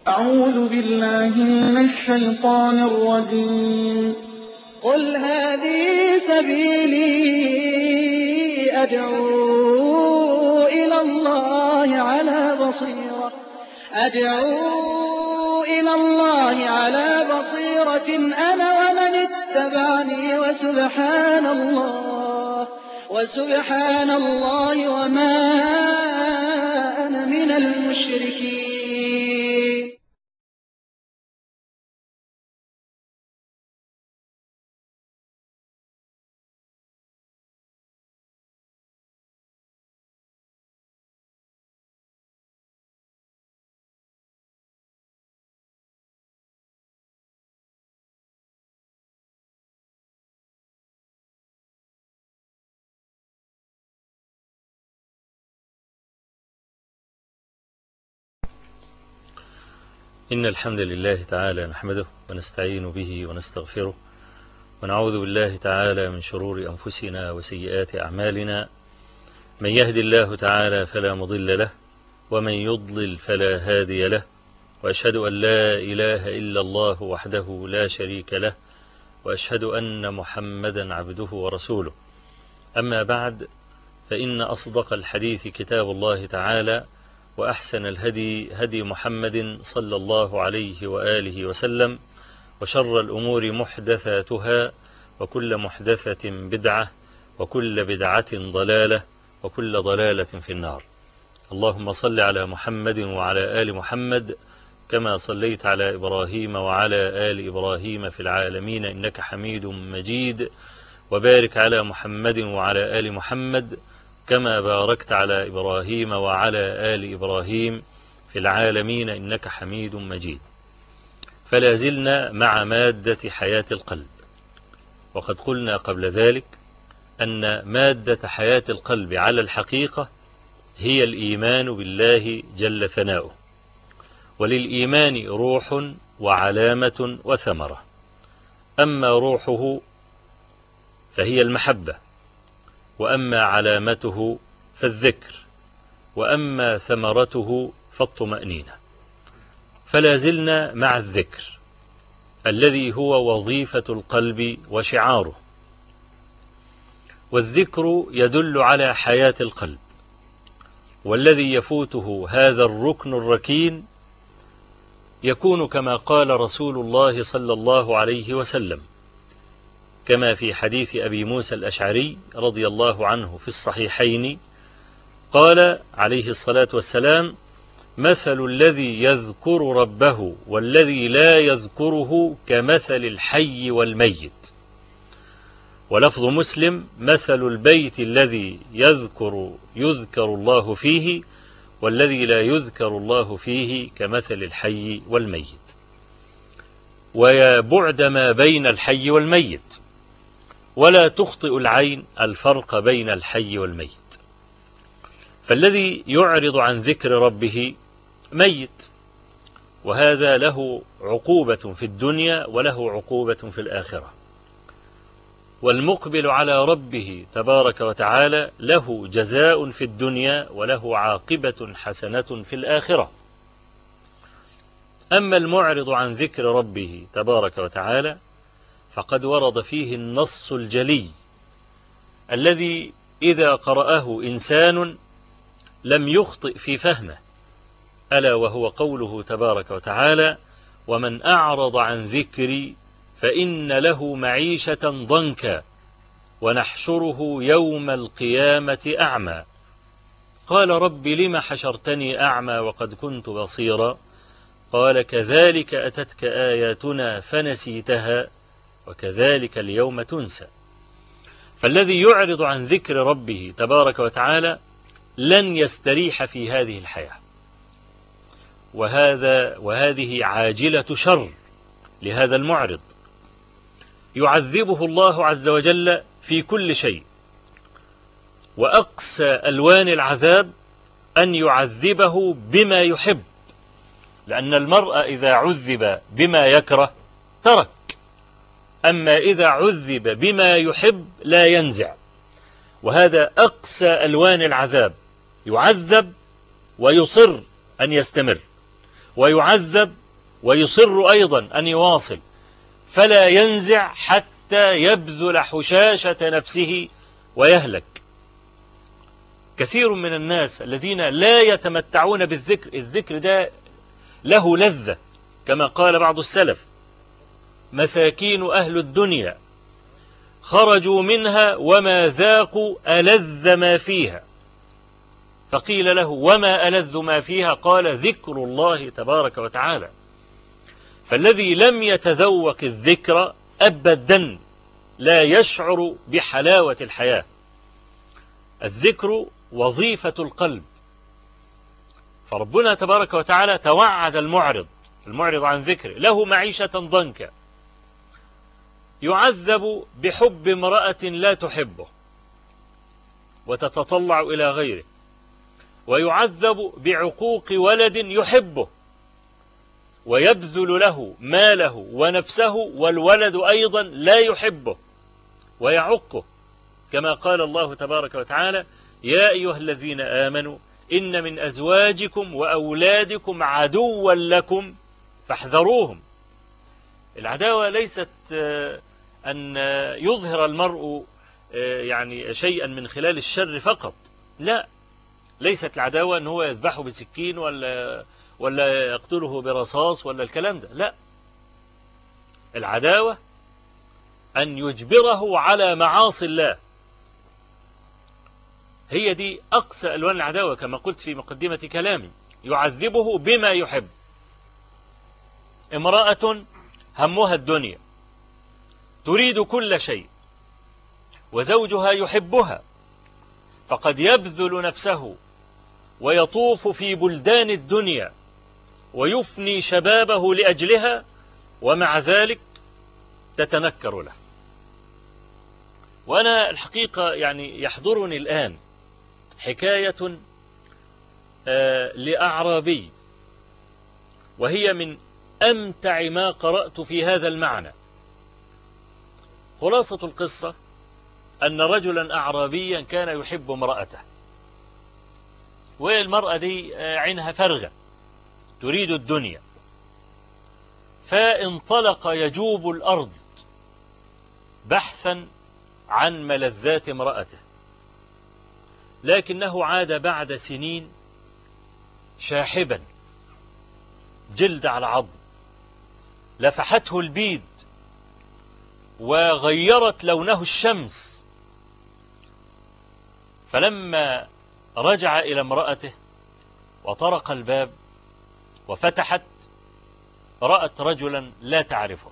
أعوذ بالله من الشيطان الرجيم قل هذه سبيلي أدعو إلى الله على بصيرة أدعو إلى الله على بصيرة أنا ومن اتبعني وسبحان الله وسبحان الله وما أنا من المشركين إن الحمد لله تعالى نحمده ونستعين به ونستغفره ونعوذ بالله تعالى من شرور أنفسنا وسيئات أعمالنا من يهد الله تعالى فلا مضل له ومن يضلل فلا هادي له وأشهد أن لا إله إلا الله وحده لا شريك له وأشهد أن محمدا عبده ورسوله أما بعد فإن أصدق الحديث كتاب الله تعالى وأحسن الهدي هدي محمد صلى الله عليه وآله وسلم وشر الأمور محدثاتها وكل محدثة بدعة وكل بدعة ضلالة وكل ضلالة في النار اللهم صل على محمد وعلى آل محمد كما صليت على إبراهيم وعلى آل إبراهيم في العالمين إنك حميد مجيد وبارك على محمد وعلى آل محمد كما باركت على إبراهيم وعلى آل إبراهيم في العالمين إنك حميد مجيد فلا زلنا مع مادة حياة القلب وقد قلنا قبل ذلك أن مادة حياة القلب على الحقيقة هي الإيمان بالله جل ثناؤه وللإيمان روح وعلامة وثمرة أما روحه فهي المحبة وأما علامته فالذكر وأما ثمرته فالطمأنينة فلا زلنا مع الذكر الذي هو وظيفة القلب وشعاره والذكر يدل على حياة القلب والذي يفوته هذا الركن الركين يكون كما قال رسول الله صلى الله عليه وسلم كما في حديث أبي موسى الأشعري رضي الله عنه في الصحيحين قال عليه الصلاة والسلام مثل الذي يذكر ربه والذي لا يذكره كمثل الحي والميت ولفظ مسلم مثل البيت الذي يذكر يذكر الله فيه والذي لا يذكر الله فيه كمثل الحي والميت ويا بعد ما بين الحي والميت ولا تخطئ العين الفرق بين الحي والميت فالذي يعرض عن ذكر ربه ميت وهذا له عقوبة في الدنيا وله عقوبة في الآخرة والمقبل على ربه تبارك وتعالى له جزاء في الدنيا وله عاقبة حسنة في الآخرة أما المعرض عن ذكر ربه تبارك وتعالى فقد ورد فيه النص الجلي الذي إذا قرأه إنسان لم يخطئ في فهمه ألا وهو قوله تبارك وتعالى ومن أعرض عن ذكري فإن له معيشة ضنكا ونحشره يوم القيامة أعمى قال رب لم حشرتني أعمى وقد كنت بصيرا قال كذلك أتتك آياتنا فنسيتها وكذلك اليوم تنسى فالذي يعرض عن ذكر ربه تبارك وتعالى لن يستريح في هذه الحياة وهذا وهذه عاجلة شر لهذا المعرض يعذبه الله عز وجل في كل شيء وأقسى ألوان العذاب أن يعذبه بما يحب لأن المرء إذا عذب بما يكره ترك أما إذا عذب بما يحب لا ينزع وهذا أقسى ألوان العذاب يعذب ويصر أن يستمر ويعذب ويصر أيضا أن يواصل فلا ينزع حتى يبذل حشاشة نفسه ويهلك كثير من الناس الذين لا يتمتعون بالذكر الذكر ده له لذة كما قال بعض السلف مساكين أهل الدنيا خرجوا منها وما ذاقوا ألذ ما فيها فقيل له وما ألذ ما فيها قال ذكر الله تبارك وتعالى فالذي لم يتذوق الذكر أبدا لا يشعر بحلاوة الحياة الذكر وظيفة القلب فربنا تبارك وتعالى توعد المعرض المعرض عن ذكر له معيشة ضنكا يعذب بحب امرأة لا تحبه وتتطلع إلى غيره ويعذب بعقوق ولد يحبه ويبذل له ماله ونفسه والولد أيضا لا يحبه ويعقه كما قال الله تبارك وتعالى يا أيها الذين آمنوا إن من أزواجكم وأولادكم عدوا لكم فاحذروهم العداوة ليست أن يظهر المرء يعني شيئا من خلال الشر فقط لا ليست العداوة أن هو يذبحه بسكين ولا ولا يقتله برصاص ولا الكلام ده لا العداوة أن يجبره على معاصي الله هي دي أقسى ألوان العداوة كما قلت في مقدمة كلامي يعذبه بما يحب امرأة همها الدنيا تريد كل شيء وزوجها يحبها فقد يبذل نفسه ويطوف في بلدان الدنيا ويفني شبابه لأجلها ومع ذلك تتنكر له وأنا الحقيقة يعني يحضرني الآن حكاية لأعرابي وهي من أمتع ما قرأت في هذا المعنى خلاصة القصة أن رجلا أعرابيا كان يحب امرأته والمرأة دي عينها فرغة تريد الدنيا فانطلق يجوب الأرض بحثا عن ملذات امرأته لكنه عاد بعد سنين شاحبا جلد على عظم لفحته البيد وغيرت لونه الشمس فلما رجع إلى امرأته وطرق الباب وفتحت رأت رجلا لا تعرفه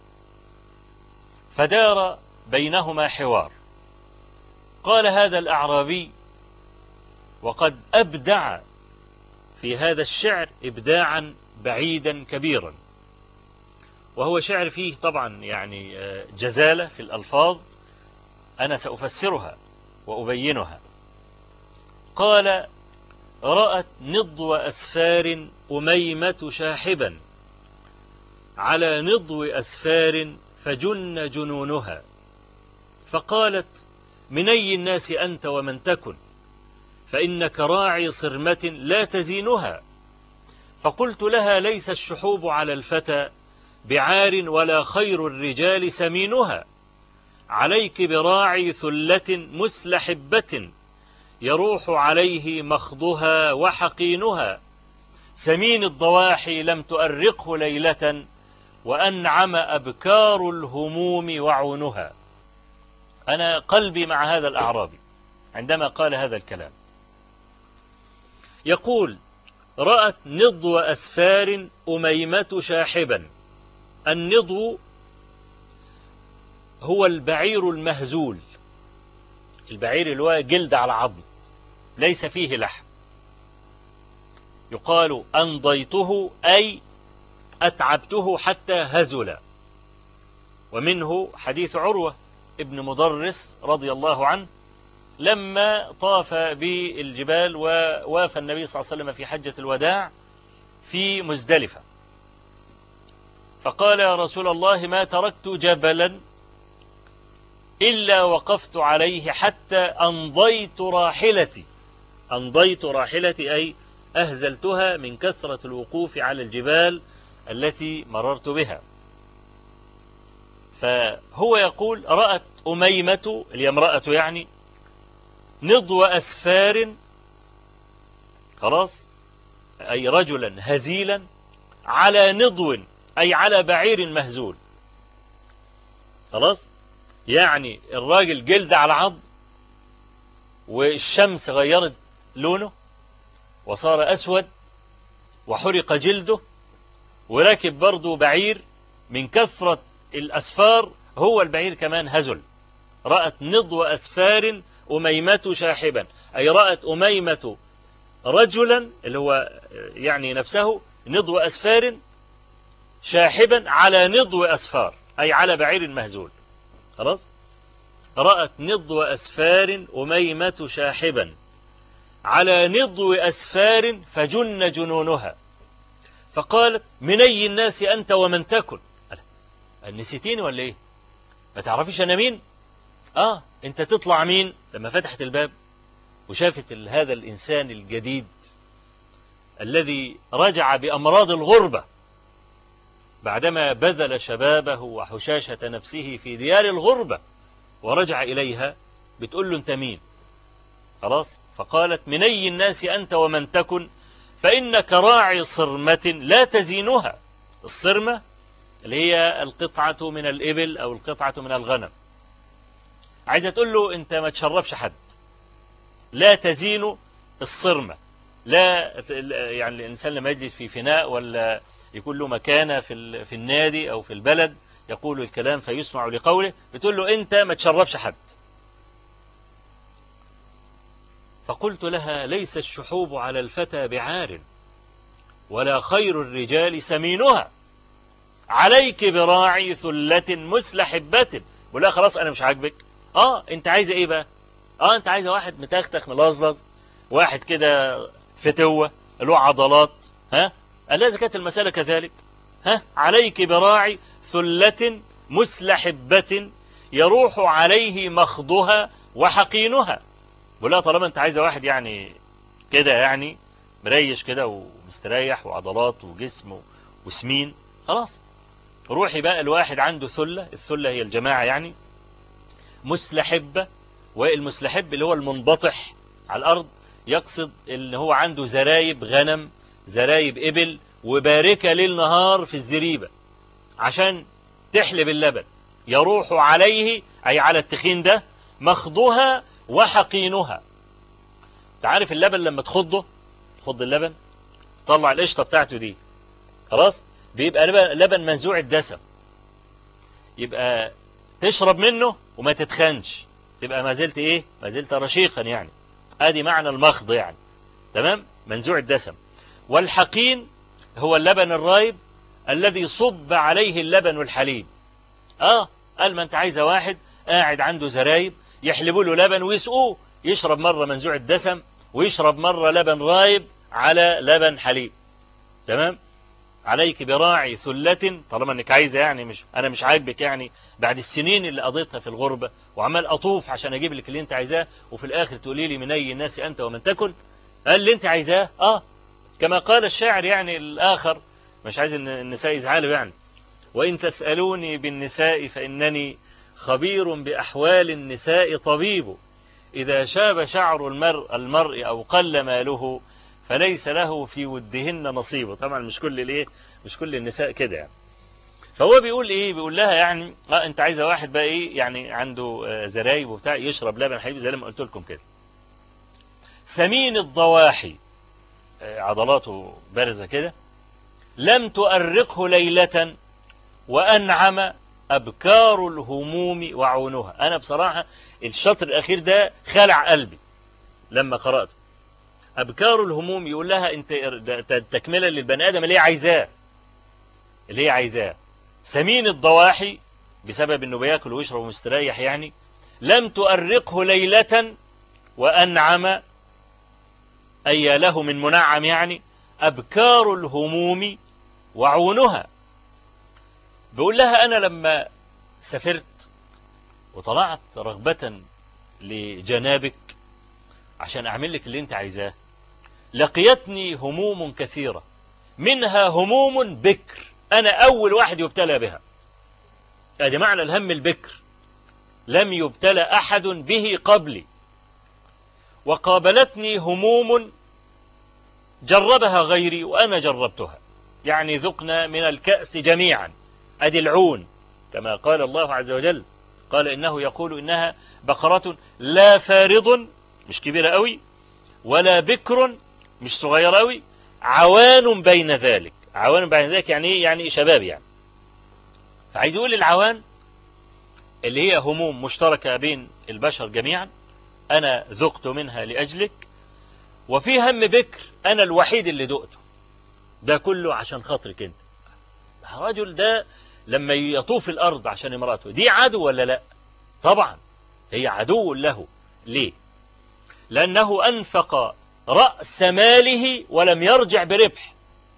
فدار بينهما حوار قال هذا الأعرابي وقد أبدع في هذا الشعر إبداعا بعيدا كبيرا وهو شعر فيه طبعا يعني جزالة في الألفاظ أنا سأفسرها وأبينها قال رأت نضو أسفار أميمة شاحبا على نضو أسفار فجن جنونها فقالت من أي الناس أنت ومن تكن فإنك راعي صرمة لا تزينها فقلت لها ليس الشحوب على الفتى بعار ولا خير الرجال سمينها عليك براعي ثلة مسلحبة يروح عليه مخضها وحقينها سمين الضواحي لم تؤرقه ليلة وأنعم أبكار الهموم وعونها أنا قلبي مع هذا الأعرابي عندما قال هذا الكلام يقول رأت نضو أسفار أميمة شاحبا النضو هو البعير المهزول البعير اللي هو جلد على عظم ليس فيه لحم يقال أنضيته أي أتعبته حتى هزل ومنه حديث عروة ابن مدرس رضي الله عنه لما طاف بالجبال ووافى النبي صلى الله عليه وسلم في حجة الوداع في مزدلفة فقال يا رسول الله ما تركت جبلا إلا وقفت عليه حتى أنضيت راحلتي أنضيت راحلتي أي أهزلتها من كثرة الوقوف على الجبال التي مررت بها فهو يقول رأت أميمة اللي امرأة يعني نضو أسفار خلاص أي رجلا هزيلا على نضو أي على بعير مهزول خلاص يعني الراجل جلد على عظم والشمس غيرت لونه وصار أسود وحرق جلده وركب برضه بعير من كثرة الأسفار هو البعير كمان هزل رأت نضو أسفار أميمة شاحبا أي رأت أميمة رجلا اللي هو يعني نفسه نضو أسفار شاحبا على نضو أسفار أي على بعير مهزول خلاص رأت نضو أسفار أميمة شاحبا على نضو أسفار فجن جنونها فقالت من أي الناس أنت ومن تكن نسيتيني ولا إيه ما تعرفيش أنا مين آه أنت تطلع مين لما فتحت الباب وشافت هذا الإنسان الجديد الذي رجع بأمراض الغربة بعدما بذل شبابه وحشاشة نفسه في ديار الغربة ورجع إليها بتقول له أنت مين خلاص فقالت من أي الناس أنت ومن تكن فإنك راعي صرمة لا تزينها الصرمة اللي هي القطعة من الإبل أو القطعة من الغنم عايزة تقول له أنت ما تشرفش حد لا تزين الصرمة لا يعني الإنسان لما يجلس في فناء ولا يكون له مكانة في في النادي أو في البلد يقول الكلام فيسمع لقوله بتقول له أنت ما تشرفش حد فقلت لها ليس الشحوب على الفتى بعار ولا خير الرجال سمينها عليك براعي ثلة مسلحبة ولا خلاص أنا مش عاجبك آه أنت عايزة إيه بقى آه أنت عايزة واحد متختخ ملظلظ واحد كده فتوة له عضلات ها ألا إذا كانت المسألة كذلك ها عليك براعي ثلة مسلحبة يروح عليه مخضها وحقينها بقول طالما انت عايزه واحد يعني كده يعني مريش كده ومستريح وعضلات وجسم وسمين خلاص روحي بقى الواحد عنده ثلة الثلة هي الجماعة يعني مسلحبة والمسلحب اللي هو المنبطح على الأرض يقصد ان هو عنده زرايب غنم زرايب إبل وباركة ليل نهار في الزريبة عشان تحلب اللبن يروح عليه أي على التخين ده مخضها وحقينها تعرف اللبن لما تخضه تخض اللبن طلع القشطة بتاعته دي خلاص بيبقى لبن, لبن منزوع الدسم يبقى تشرب منه وما تتخنش تبقى ما زلت ايه ما زلت رشيقا يعني ادي معنى المخض يعني تمام منزوع الدسم والحقين هو اللبن الرايب الذي صب عليه اللبن والحليب اه قال ما انت عايزه واحد قاعد عنده زرايب يحلبوا له لبن ويسقوه يشرب مرة منزوع الدسم ويشرب مرة لبن رايب على لبن حليب تمام عليك براعي ثلة طالما انك عايزة يعني مش انا مش عاجبك يعني بعد السنين اللي قضيتها في الغربة وعمال اطوف عشان اجيب لك اللي انت عايزاه وفي الاخر تقولي لي من اي الناس انت ومن تكن قال اللي انت عايزاه اه كما قال الشاعر يعني الاخر مش عايز النساء يزعلوا يعني وان تسألوني بالنساء فانني خبير بأحوال النساء طبيب إذا شاب شعر المرء, المرء أو قل ماله فليس له في ودهن نصيب طبعا مش كل الايه مش كل النساء كده يعني فهو بيقول ايه بيقول لها يعني اه انت عايزه واحد بقى ايه يعني عنده آه زرايب وبتاع يشرب لبن حليب زي ما قلت لكم كده سمين الضواحي آه عضلاته بارزه كده لم تؤرقه ليلة وأنعم أبكار الهموم وعونها أنا بصراحة الشطر الأخير ده خلع قلبي لما قرأته أبكار الهموم يقول لها أنت تكملة للبني آدم اللي هي عايزاه اللي هي عايزاه سمين الضواحي بسبب أنه بياكل ويشرب ومستريح يعني لم تؤرقه ليلة وأنعم أي له من منعم يعني أبكار الهموم وعونها بيقول لها أنا لما سافرت وطلعت رغبة لجنابك عشان أعمل لك اللي أنت عايزاه لقيتني هموم كثيرة منها هموم بكر أنا أول واحد يبتلى بها هذا معنى الهم البكر لم يبتلى أحد به قبلي وقابلتني هموم جربها غيري وأنا جربتها يعني ذقنا من الكأس جميعا أدي العون كما قال الله عز وجل قال إنه يقول إنها بقرة لا فارض مش كبيرة قوي ولا بكر مش صغيرة قوي عوان بين ذلك عوان بين ذلك يعني ايه يعني شباب يعني فعايز يقول العوان اللي هي هموم مشتركة بين البشر جميعا أنا ذقت منها لأجلك وفي هم بكر أنا الوحيد اللي دقته ده كله عشان خاطرك أنت الرجل ده لما يطوف الأرض عشان امراته دي عدو ولا لا طبعا هي عدو له ليه لأنه أنفق رأس ماله ولم يرجع بربح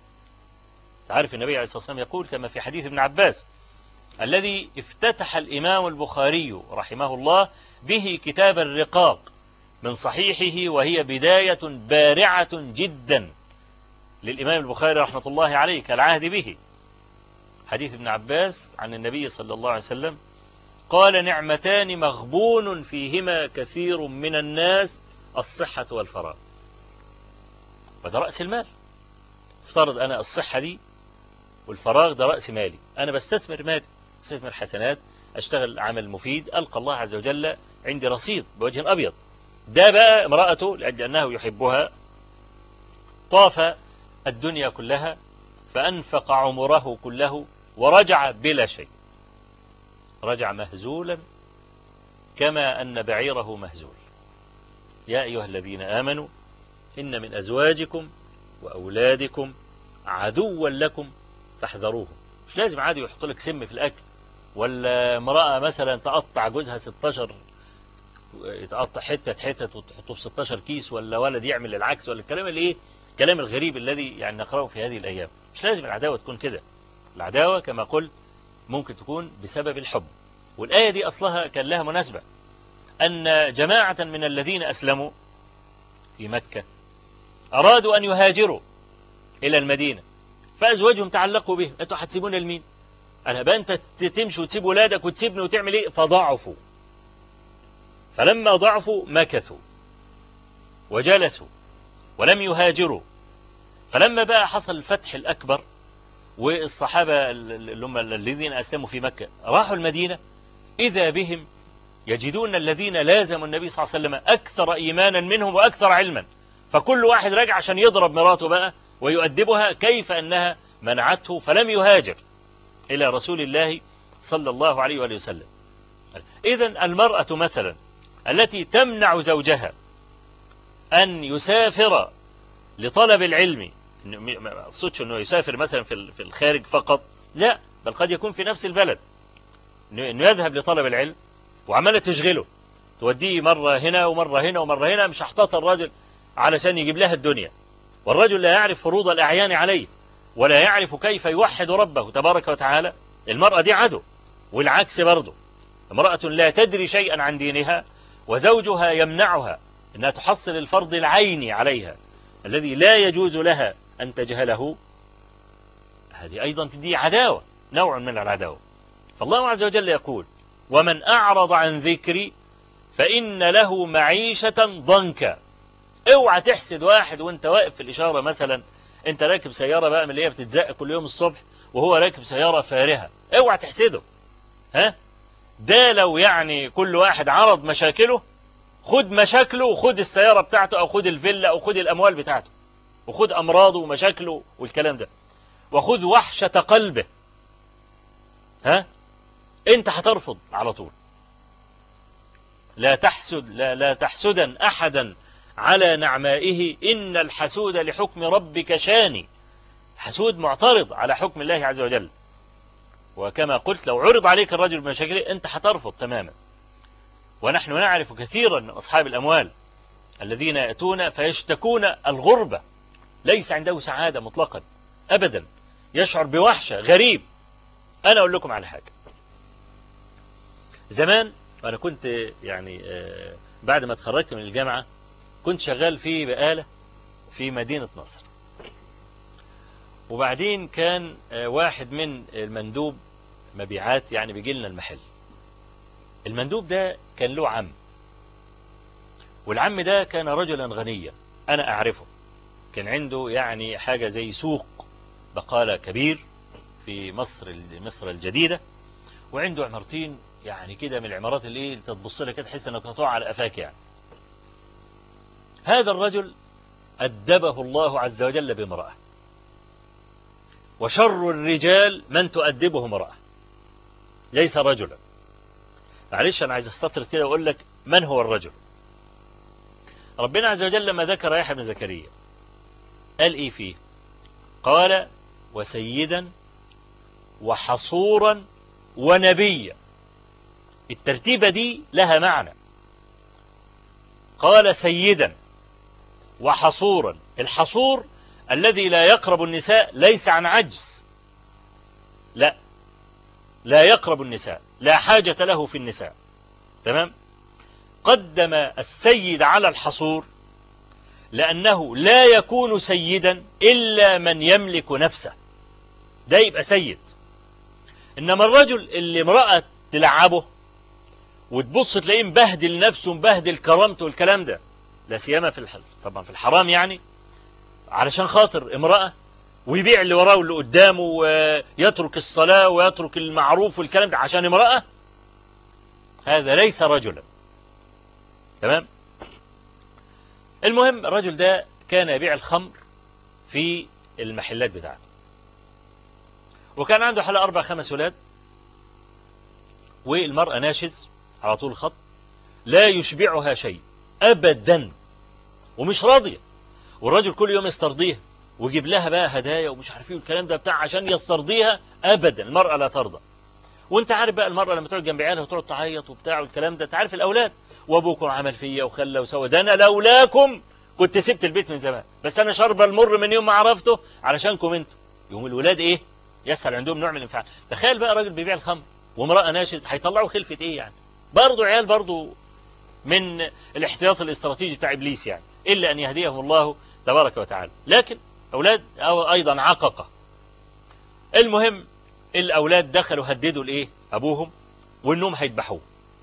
تعرف النبي عليه الصلاة والسلام يقول كما في حديث ابن عباس الذي افتتح الإمام البخاري رحمه الله به كتاب الرقاق من صحيحه وهي بداية بارعة جدا للإمام البخاري رحمة الله عليه كالعهد به حديث ابن عباس عن النبي صلى الله عليه وسلم قال نعمتان مغبون فيهما كثير من الناس الصحة والفراغ وده رأس المال افترض أنا الصحة دي والفراغ ده رأس مالي أنا بستثمر مالي استثمر حسنات أشتغل عمل مفيد ألقى الله عز وجل عندي رصيد بوجه أبيض ده بقى امرأته لأجل أنه يحبها طاف الدنيا كلها فأنفق عمره كله ورجع بلا شيء رجع مهزولا كما أن بعيره مهزول يا أيها الذين آمنوا إن من أزواجكم وأولادكم عدوا لكم فاحذروهم مش لازم عادي يحط لك سم في الأكل ولا امرأة مثلا تقطع جوزها 16 يتقطع حتة حتة وتحطه في 16 كيس ولا ولد يعمل العكس ولا الكلام اللي ايه الكلام الغريب الذي يعني نقرأه في هذه الأيام مش لازم العداوة تكون كده العداوة كما قلت ممكن تكون بسبب الحب والآية دي أصلها كان لها مناسبة أن جماعة من الذين أسلموا في مكة أرادوا أن يهاجروا إلى المدينة فأزواجهم تعلقوا به أنتوا هتسيبونا لمين أنا بقى أنت تمشي وتسيب ولادك وتسيبني وتعمل إيه فضعفوا فلما ضعفوا مكثوا وجلسوا ولم يهاجروا فلما بقى حصل الفتح الأكبر والصحابة اللي هم الذين أسلموا في مكة راحوا المدينة إذا بهم يجدون الذين لازموا النبي صلى الله عليه وسلم أكثر إيمانا منهم وأكثر علما فكل واحد رجع عشان يضرب مراته بقى ويؤدبها كيف أنها منعته فلم يهاجر إلى رسول الله صلى الله عليه وآله وسلم إذا المرأة مثلا التي تمنع زوجها أن يسافر لطلب العلم ما أقصدش أنه يسافر مثلا في الخارج فقط لا بل قد يكون في نفس البلد أنه يذهب لطلب العلم وعمالة تشغله توديه مرة هنا ومرة هنا ومرة هنا مش هحتاط الراجل علشان يجيب لها الدنيا والرجل لا يعرف فروض الأعيان عليه ولا يعرف كيف يوحد ربه تبارك وتعالى المرأة دي عدو والعكس برضه امرأة لا تدري شيئا عن دينها وزوجها يمنعها أنها تحصل الفرض العيني عليها الذي لا يجوز لها أن تجهله هذه أيضا دي عداوة نوع من العداوة فالله عز وجل يقول ومن أعرض عن ذكري فإن له معيشة ضنكا اوعى تحسد واحد وانت واقف في الإشارة مثلا انت راكب سيارة بقى من اللي هي بتتزق كل يوم الصبح وهو راكب سيارة فارهة اوعى تحسده ها ده لو يعني كل واحد عرض مشاكله خد مشاكله وخد السيارة بتاعته او خد الفيلا او خد الاموال بتاعته وخد امراضه ومشاكله والكلام ده وخد وحشة قلبه ها انت هترفض على طول لا تحسد لا, لا تحسدا احدا على نعمائه إن الحسود لحكم ربك شاني حسود معترض على حكم الله عز وجل وكما قلت لو عرض عليك الرجل بمشاكله أنت هترفض تماما ونحن نعرف كثيرا من أصحاب الأموال الذين يأتون فيشتكون الغربة ليس عنده سعادة مطلقا أبدا يشعر بوحشة غريب أنا أقول لكم على حاجة زمان وأنا كنت يعني بعد ما اتخرجت من الجامعة كنت شغال في بقالة في مدينة نصر وبعدين كان آه، واحد من المندوب مبيعات يعني بيجي لنا المحل المندوب ده كان له عم والعم ده كان رجلا غنيا أنا أعرفه كان عنده يعني حاجة زي سوق بقالة كبير في مصر مصر الجديدة وعنده عمارتين يعني كده من العمارات اللي ايه تتبص لها كده تحس انك تقع على قفاك يعني هذا الرجل أدبه الله عز وجل بامرأة وشر الرجال من تؤدبه امرأة ليس رجلا معلش أنا عايز استطرد كده وأقول لك من هو الرجل ربنا عز وجل لما ذكر يحيى بن زكريا قال إيه فيه قال وسيدا وحصورا ونبيا الترتيبة دي لها معنى قال سيدا وحصورا الحصور الذي لا يقرب النساء ليس عن عجز لا لا يقرب النساء لا حاجة له في النساء تمام قدم السيد على الحصور لأنه لا يكون سيدا إلا من يملك نفسه ده يبقى سيد إنما الرجل اللي امرأة تلعبه وتبص تلاقيه مبهدل نفسه مبهدل كرامته والكلام ده لا سيما في الحل طبعا في الحرام يعني علشان خاطر امرأة ويبيع اللي وراه واللي قدامه ويترك الصلاة ويترك المعروف والكلام ده عشان امرأة هذا ليس رجلا تمام المهم الرجل ده كان يبيع الخمر في المحلات بتاعته وكان عنده حوالي أربع خمس ولاد والمرأة ناشز على طول الخط لا يشبعها شيء أبدا ومش راضية والراجل كل يوم يسترضيها ويجيب لها بقى هدايا ومش عارف ايه والكلام ده بتاع عشان يسترضيها أبدا المرأة لا ترضى وانت عارف بقى المرأة لما تقعد جنب عيالها وتقعد تعيط وبتاع والكلام ده تعرف الأولاد وابوكم عمل فيا وخلى وسوى ده انا لولاكم كنت سبت البيت من زمان بس انا شرب المر من يوم ما عرفته علشانكم انتوا يوم الولاد ايه يسهل عندهم نوع من الانفعال تخيل بقى راجل بيبيع الخمر وامرأة ناشز هيطلعوا خلفة ايه يعني برضه عيال برضه من الاحتياط الاستراتيجي بتاع ابليس يعني الا ان يهديهم الله تبارك وتعالى لكن اولاد أو ايضا عققة المهم الاولاد دخلوا هددوا الايه ابوهم وانهم هيذبحوه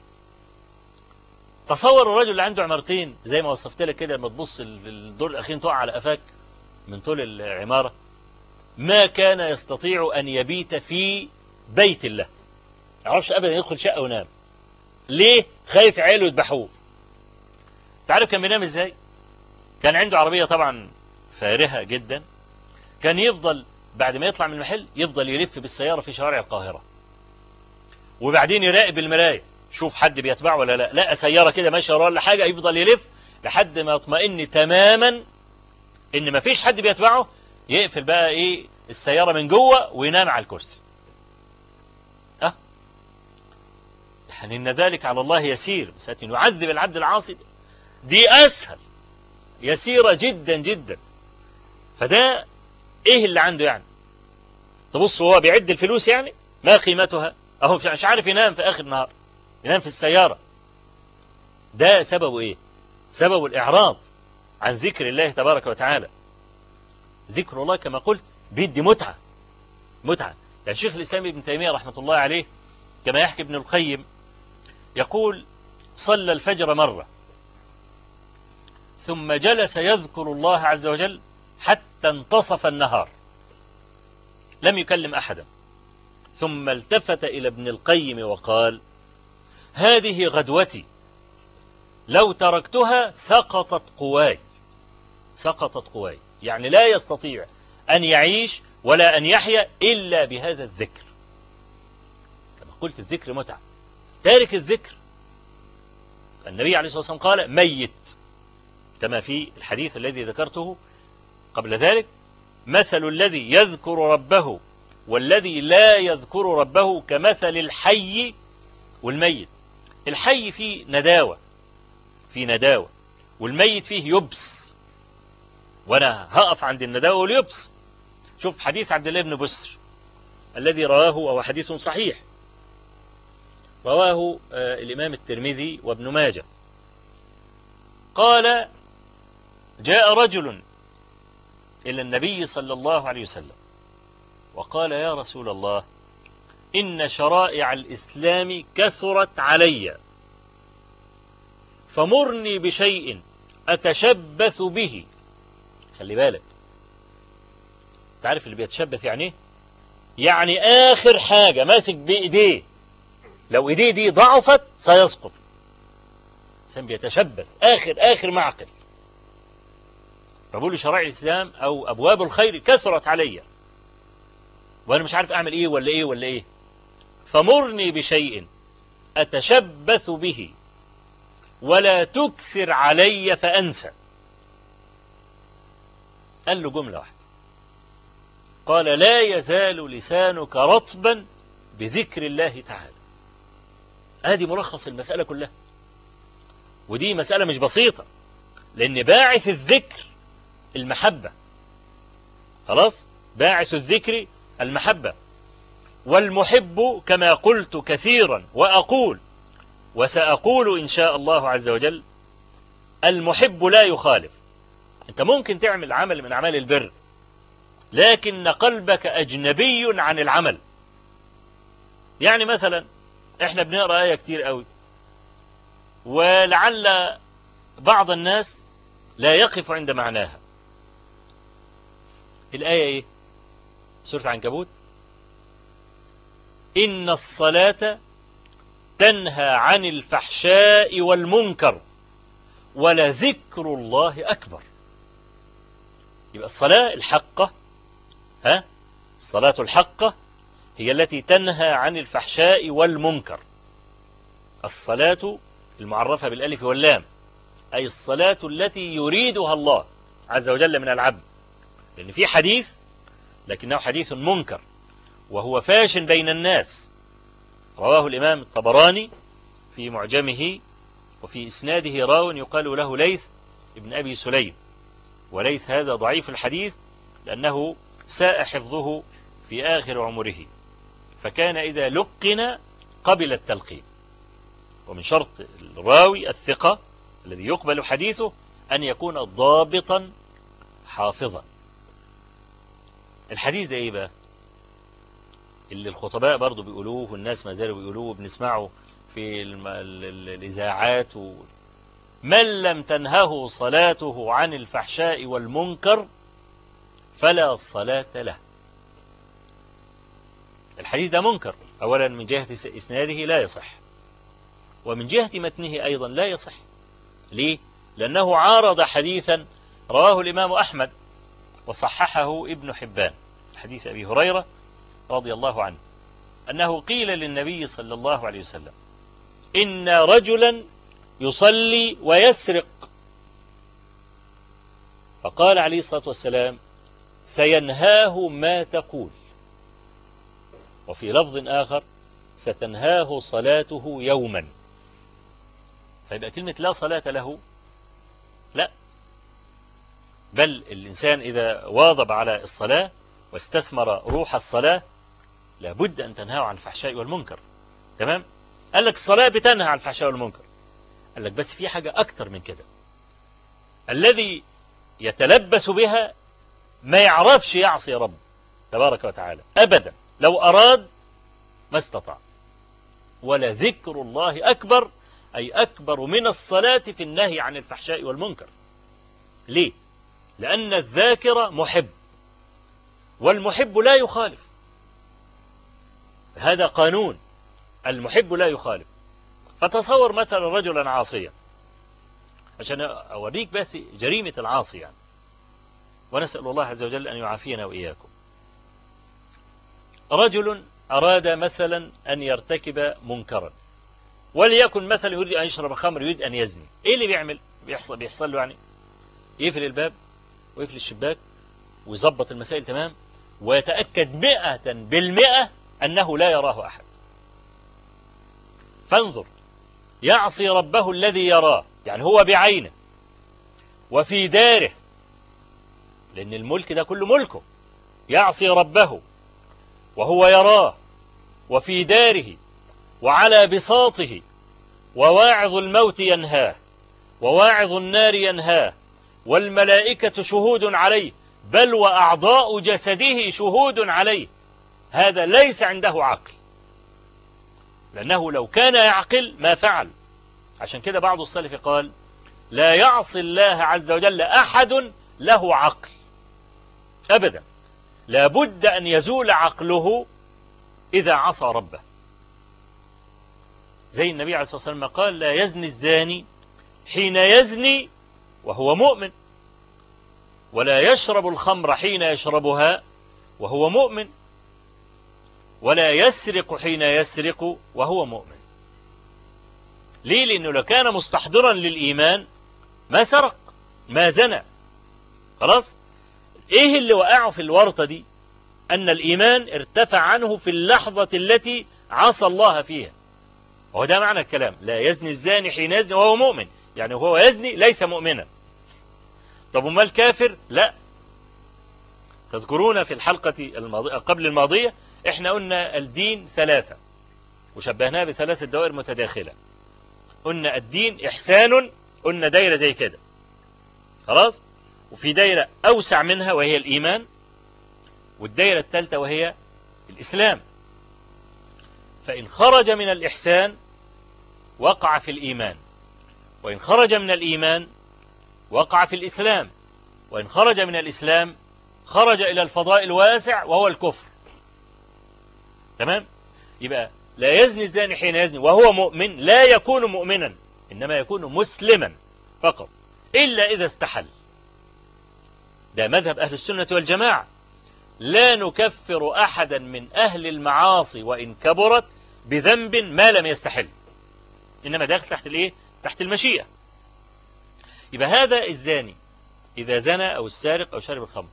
تصور الرجل اللي عنده عمارتين زي ما وصفت لك كده لما تبص الدور الاخير تقع على قفاك من طول العمارة ما كان يستطيع ان يبيت في بيت الله ما يعرفش ابدا يدخل شقة ونام ليه خايف عياله يذبحوه تعرف كان بينام ازاي كان عنده عربية طبعا فارهة جدا كان يفضل بعد ما يطلع من المحل يفضل يلف بالسيارة في شوارع القاهرة وبعدين يراقب المراية شوف حد بيتبعه ولا لا لا سيارة كده ماشية ولا حاجة يفضل يلف لحد ما يطمئن تماما ان ما فيش حد بيتبعه يقفل بقى ايه السيارة من جوه وينام على الكرسي أه؟ يعني ان ذلك على الله يسير بس انه يعذب العبد العاصي دي اسهل يسيرة جدا جدا فده ايه اللي عنده يعني تبص هو بيعد الفلوس يعني ما قيمتها اهو مش عارف ينام في اخر النهار ينام في السيارة ده سببه ايه سبب الاعراض عن ذكر الله تبارك وتعالى ذكر الله كما قلت بيدي متعة متعة يعني شيخ الإسلام ابن تيمية رحمة الله عليه كما يحكي ابن القيم يقول صلى الفجر مرة ثم جلس يذكر الله عز وجل حتى انتصف النهار لم يكلم أحدا ثم التفت إلى ابن القيم وقال هذه غدوتي لو تركتها سقطت قواي سقطت قواي يعني لا يستطيع أن يعيش ولا أن يحيا إلا بهذا الذكر كما قلت الذكر متعة تارك الذكر النبي عليه الصلاة والسلام قال ميت كما في الحديث الذي ذكرته قبل ذلك مثل الذي يذكر ربه والذي لا يذكر ربه كمثل الحي والميت الحي فيه نداوة في نداوة والميت فيه يبس وانا هقف عند النداوة واليبس شوف حديث عبد الله بن بسر الذي رواه وهو حديث صحيح رواه الإمام الترمذي وابن ماجه قال جاء رجل إلى النبي صلى الله عليه وسلم وقال يا رسول الله إن شرائع الإسلام كثرت علي فمرني بشيء أتشبث به خلي بالك تعرف اللي بيتشبث يعني ايه يعني آخر حاجة ماسك بإيديه لو إيديه دي ضعفت سيسقط الإنسان بيتشبث آخر آخر معقل فبقول شرائع الإسلام أو أبواب الخير كثرت علي وأنا مش عارف أعمل إيه ولا إيه ولا إيه فمرني بشيء أتشبث به ولا تكثر علي فأنسى قال له جملة واحدة قال لا يزال لسانك رطبا بذكر الله تعالى ادي ملخص المسألة كلها ودي مسألة مش بسيطة لأن باعث الذكر المحبة خلاص باعث الذكر المحبة والمحب كما قلت كثيرا وأقول وسأقول إن شاء الله عز وجل المحب لا يخالف أنت ممكن تعمل عمل من أعمال البر لكن قلبك أجنبي عن العمل يعني مثلا احنا بنقرأ آية كتير قوي ولعل بعض الناس لا يقف عند معناها الآية ايه سورة عنكبوت إن الصلاة تنهى عن الفحشاء والمنكر ولذكر الله أكبر يبقى الصلاة الحقة ها الصلاة الحقة هي التي تنهى عن الفحشاء والمنكر الصلاة المعرفة بالألف واللام أي الصلاة التي يريدها الله عز وجل من العبد لأن في حديث لكنه حديث منكر وهو فاش بين الناس رواه الإمام الطبراني في معجمه وفي إسناده راو يقال له ليث ابن أبي سليم وليث هذا ضعيف الحديث لأنه ساء حفظه في آخر عمره فكان إذا لقن قبل التلقين ومن شرط الراوي الثقة الذي يقبل حديثه أن يكون ضابطا حافظا الحديث ده إيه بقى اللي الخطباء برضو بيقولوه والناس ما زالوا بيقولوه وبنسمعه في الإذاعات و... من لم تنهه صلاته عن الفحشاء والمنكر فلا صلاة له الحديث ده منكر أولا من جهة إسناده لا يصح ومن جهة متنه أيضا لا يصح ليه؟ لأنه عارض حديثا رواه الإمام أحمد وصححه ابن حبان حديث أبي هريرة رضي الله عنه أنه قيل للنبي صلى الله عليه وسلم إن رجلا يصلي ويسرق فقال عليه الصلاة والسلام سينهاه ما تقول وفي لفظ آخر ستنهاه صلاته يوما فيبقى كلمة لا صلاة له لا بل الإنسان إذا واظب على الصلاة واستثمر روح الصلاة لابد أن تنهاه عن الفحشاء والمنكر تمام قال لك الصلاة بتنهى عن الفحشاء والمنكر قال لك بس في حاجة أكتر من كده الذي يتلبس بها ما يعرفش يعصي رب تبارك وتعالى أبدا لو أراد ما استطاع ولذكر الله أكبر أي أكبر من الصلاة في النهي عن الفحشاء والمنكر ليه؟ لأن الذاكر محب والمحب لا يخالف هذا قانون المحب لا يخالف فتصور مثلا رجلا عاصيا عشان أوريك بس جريمة العاصي يعني ونسأل الله عز وجل أن يعافينا وإياكم رجل أراد مثلا أن يرتكب منكرا وليكن مثلا يريد أن يشرب خمر يريد أن يزني إيه اللي بيعمل بيحصل, بيحصل له يعني يقفل الباب ويقفل الشباك ويظبط المسائل تمام ويتأكد مئة بالمئة أنه لا يراه أحد فانظر يعصي ربه الذي يراه يعني هو بعينه وفي داره لأن الملك ده كله ملكه يعصي ربه وهو يراه وفي داره وعلى بساطه وواعظ الموت ينهاه وواعظ النار ينهاه والملائكة شهود عليه بل وأعضاء جسده شهود عليه هذا ليس عنده عقل لأنه لو كان يعقل ما فعل عشان كده بعض السلف قال لا يعصي الله عز وجل أحد له عقل أبدا لابد أن يزول عقله إذا عصى ربه زي النبي عليه الصلاة والسلام قال لا يزني الزاني حين يزني وهو مؤمن ولا يشرب الخمر حين يشربها وهو مؤمن ولا يسرق حين يسرق وهو مؤمن ليه لأنه لو كان مستحضرا للإيمان ما سرق ما زنى خلاص ايه اللي وقعه في الورطة دي أن الإيمان ارتفع عنه في اللحظة التي عصى الله فيها وهو ده معنى الكلام لا يزني الزاني حين يزني وهو مؤمن يعني وهو يزني ليس مؤمنا طب وما الكافر لا تذكرون في الحلقة الماضية قبل الماضية احنا قلنا الدين ثلاثة وشبهناه بثلاثة دوائر متداخلة قلنا الدين إحسان قلنا دايرة زي كده خلاص وفي دايرة أوسع منها وهي الإيمان والدايرة الثالثة وهي الإسلام فإن خرج من الإحسان وقع في الإيمان وإن خرج من الإيمان وقع في الإسلام وإن خرج من الإسلام خرج إلى الفضاء الواسع وهو الكفر تمام يبقى لا يزني الزاني حين يزني وهو مؤمن لا يكون مؤمنا إنما يكون مسلما فقط إلا إذا استحل ده مذهب أهل السنة والجماعة لا نكفر أحدا من أهل المعاصي وإن كبرت بذنب ما لم يستحل إنما داخل تحت الإيه؟ تحت المشيئة يبقى هذا الزاني إذا زنى أو السارق أو شرب الخمر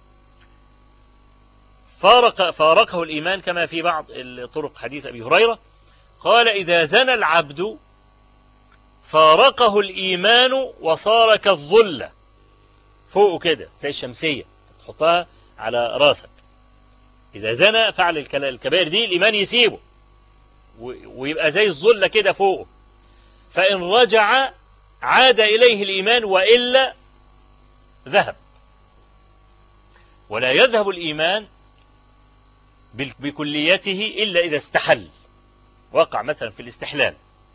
فارق فارقه الإيمان كما في بعض طرق حديث أبي هريرة قال إذا زنى العبد فارقه الإيمان وصار كالظلة فوقه كده زي الشمسية تحطها على راسك إذا زنى فعل الكبائر دي الإيمان يسيبه ويبقى زي الظلة كده فوقه فإن رجع عاد إليه الإيمان وإلا ذهب ولا يذهب الإيمان بكليته إلا إذا استحل وقع مثلا في الاستحلال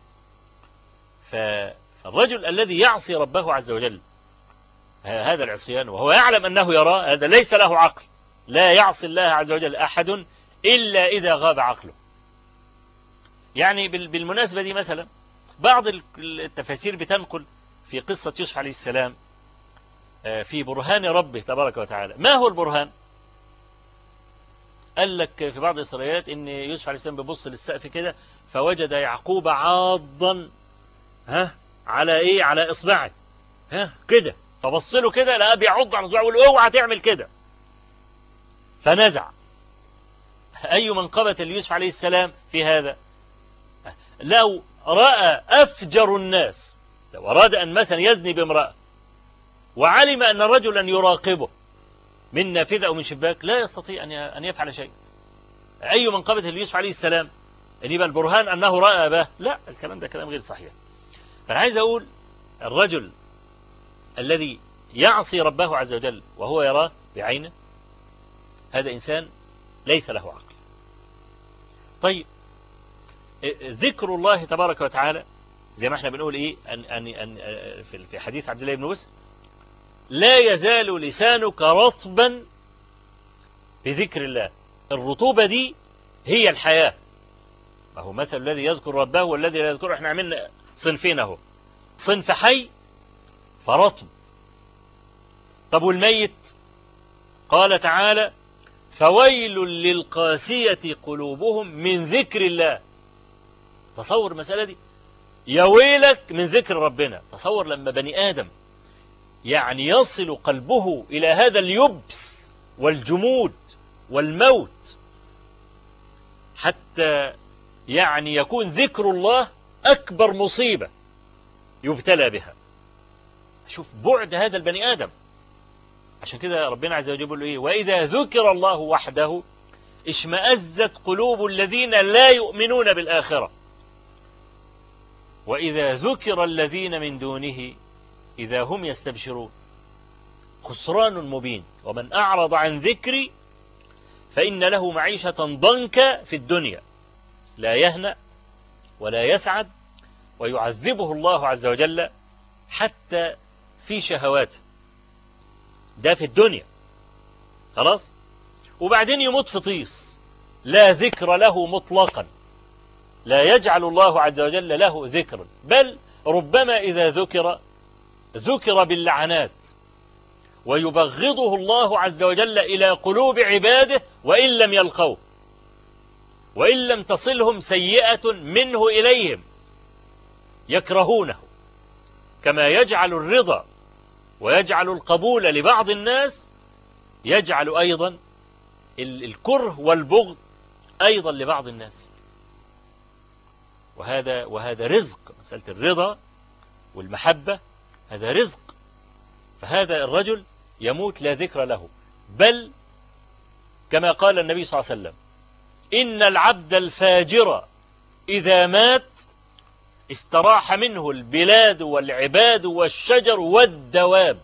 فالرجل الذي يعصي ربه عز وجل هذا العصيان وهو يعلم أنه يرى هذا ليس له عقل لا يعصي الله عز وجل أحد إلا إذا غاب عقله يعني بالمناسبة دي مثلا بعض التفاسير بتنقل في قصة يوسف عليه السلام في برهان ربه تبارك وتعالى ما هو البرهان قال لك في بعض الإسرائيليات ان يوسف عليه السلام بيبص للسقف كده فوجد يعقوب عاضا ها على ايه على اصبعه ها كده فبص له كده لقاه بيعض على اصبعه ويقول اوعى تعمل كده فنزع اي منقبة ليوسف عليه السلام في هذا لو رأى أفجر الناس لو أراد أن مثلا يزني بامرأة وعلم أن رجلا يراقبه من نافذة أو من شباك لا يستطيع أن يفعل شيء أي منقبة ليوسف عليه السلام أن يبقى البرهان أنه رأى أباه لا الكلام ده كلام غير صحيح فأنا عايز أقول الرجل الذي يعصي ربه عز وجل وهو يراه بعينه هذا إنسان ليس له عقل طيب ذكر الله تبارك وتعالى زي ما احنا بنقول ايه أن أن أن في حديث عبد الله بن مسلم لا يزال لسانك رطبا بذكر الله الرطوبة دي هي الحياة هو مثل الذي يذكر ربه والذي لا يذكره احنا عملنا صنفين اهو صنف حي فرطب طب والميت قال تعالى فويل للقاسية قلوبهم من ذكر الله تصور المسألة دي يا ويلك من ذكر ربنا تصور لما بني آدم يعني يصل قلبه إلى هذا اليبس والجمود والموت حتى يعني يكون ذكر الله أكبر مصيبة يبتلى بها شوف بعد هذا البني آدم عشان كده ربنا عز وجل يقول له إيه وإذا ذكر الله وحده اشمأزت قلوب الذين لا يؤمنون بالآخرة وإذا ذكر الذين من دونه إذا هم يستبشرون خسران مبين ومن أعرض عن ذكري فإن له معيشة ضنكا في الدنيا لا يهنأ ولا يسعد ويعذبه الله عز وجل حتى في شهواته ده في الدنيا خلاص وبعدين يموت في طيس لا ذكر له مطلقا لا يجعل الله عز وجل له ذكرا بل ربما إذا ذكر ذكر باللعنات ويبغضه الله عز وجل إلى قلوب عباده وإن لم يلقوه وإن لم تصلهم سيئة منه إليهم يكرهونه كما يجعل الرضا ويجعل القبول لبعض الناس يجعل أيضا الكره والبغض أيضا لبعض الناس وهذا وهذا رزق مسألة الرضا والمحبة هذا رزق فهذا الرجل يموت لا ذكر له بل كما قال النبي صلى الله عليه وسلم إن العبد الفاجر إذا مات استراح منه البلاد والعباد والشجر والدواب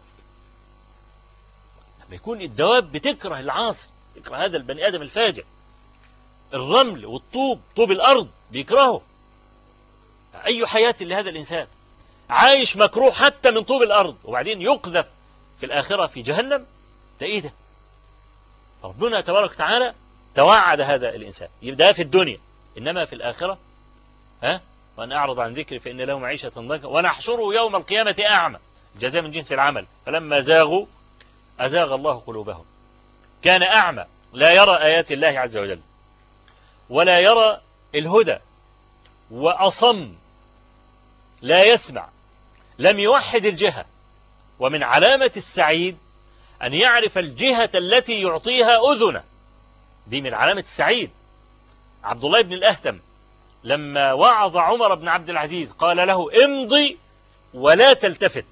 لما يكون الدواب بتكره العاصي تكره هذا البني آدم الفاجر الرمل والطوب طوب الأرض بيكرهه أي حياة لهذا الإنسان عايش مكروه حتى من طوب الأرض وبعدين يقذف في الآخرة في جهنم ده إيه ده ربنا تبارك وتعالى توعد هذا الإنسان يبدأ في الدنيا إنما في الآخرة ها وأن أعرض عن ذكري فإن له معيشة ضنكا ونحشره يوم القيامة أعمى جزاء من جنس العمل فلما زاغوا أزاغ الله قلوبهم كان أعمى لا يرى آيات الله عز وجل ولا يرى الهدى وأصم لا يسمع لم يوحد الجهة ومن علامة السعيد أن يعرف الجهة التي يعطيها أذنه دي من علامة السعيد عبد الله بن الأهتم لما وعظ عمر بن عبد العزيز قال له امضي ولا تلتفت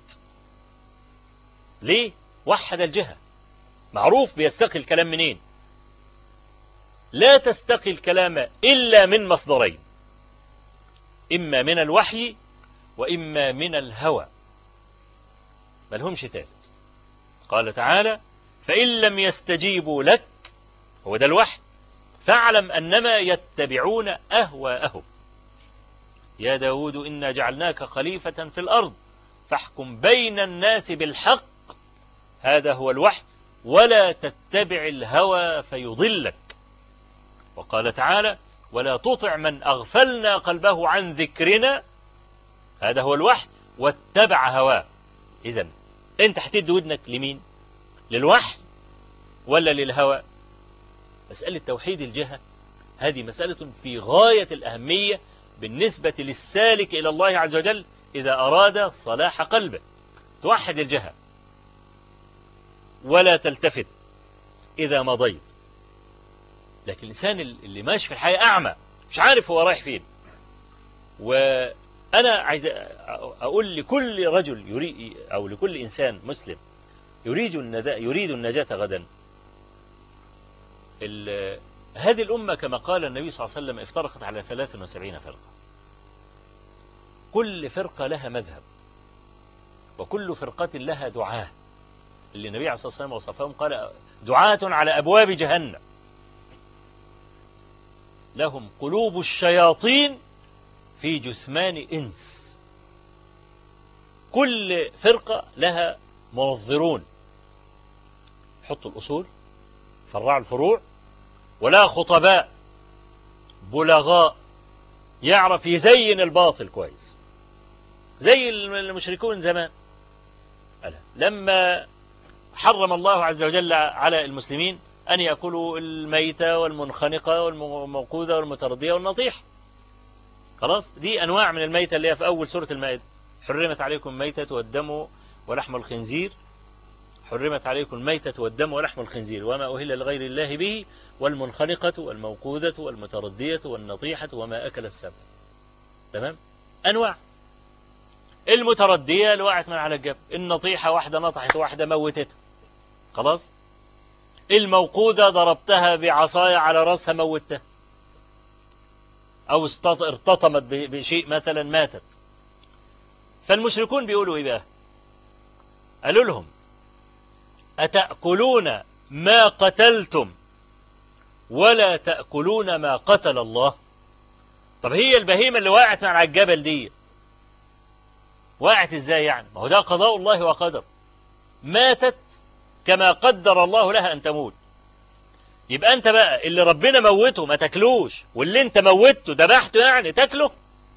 ليه وحد الجهة معروف بيستقي الكلام منين لا تستقي الكلام إلا من مصدرين إما من الوحي وإما من الهوى ملهمش ثالث قال تعالى فإن لم يستجيبوا لك هو ده الوحي فاعلم أنما يتبعون أهواءهم يا داود إنا جعلناك خليفة في الأرض فاحكم بين الناس بالحق هذا هو الوحي ولا تتبع الهوى فيضلك وقال تعالى ولا تطع من أغفلنا قلبه عن ذكرنا هذا هو الوحي واتبع هواه إذا أنت هتدي ودنك لمين للوحي ولا للهوى مسألة توحيد الجهة هذه مسألة في غاية الأهمية بالنسبة للسالك إلى الله عز وجل إذا أراد صلاح قلبه توحد الجهة ولا تلتفت إذا مضيت لكن الإنسان اللي ماشي في الحياة أعمى مش عارف هو رايح فين وأنا عايز أقول لكل رجل يريد أو لكل إنسان مسلم يريد النجاة, يريد النجاة غدا هذه الأمة كما قال النبي صلى الله عليه وسلم افترقت على 73 فرقة كل فرقة لها مذهب وكل فرقة لها دعاة اللي النبي عليه الصلاة والسلام وصفهم قال دعاة على أبواب جهنم لهم قلوب الشياطين في جثمان إنس كل فرقة لها منظرون حطوا الأصول فرعوا الفروع ولا خطباء بلغاء يعرف يزين الباطل كويس زي المشركون زمان لما حرم الله عز وجل على المسلمين أن يأكلوا الميتة والمنخنقة والموقوذة والمتردية والنطيح خلاص دي أنواع من الميتة اللي هي في أول سورة المائدة حرمت عليكم الميتة والدم ولحم الخنزير حرمت عليكم الميتة والدم ولحم الخنزير وما أهل لغير الله به والمنخنقة والموقوذة والمتردية والنطيحة وما أكل السبع تمام أنواع المتردية اللي وقعت من على الجبل النطيحة واحدة نطحت واحدة موتتها خلاص الموقوذة ضربتها بعصاية على رأسها موتها أو ارتطمت بشيء مثلا ماتت فالمشركون بيقولوا إيه بقى قالوا لهم أتأكلون ما قتلتم ولا تأكلون ما قتل الله طب هي البهيمة اللي وقعت من على الجبل دي وقعت ازاي يعني ما هو ده قضاء الله وقدر ماتت كما قدر الله لها أن تموت يبقى أنت بقى اللي ربنا موته ما تاكلوش واللي أنت موته ذبحته يعني تاكله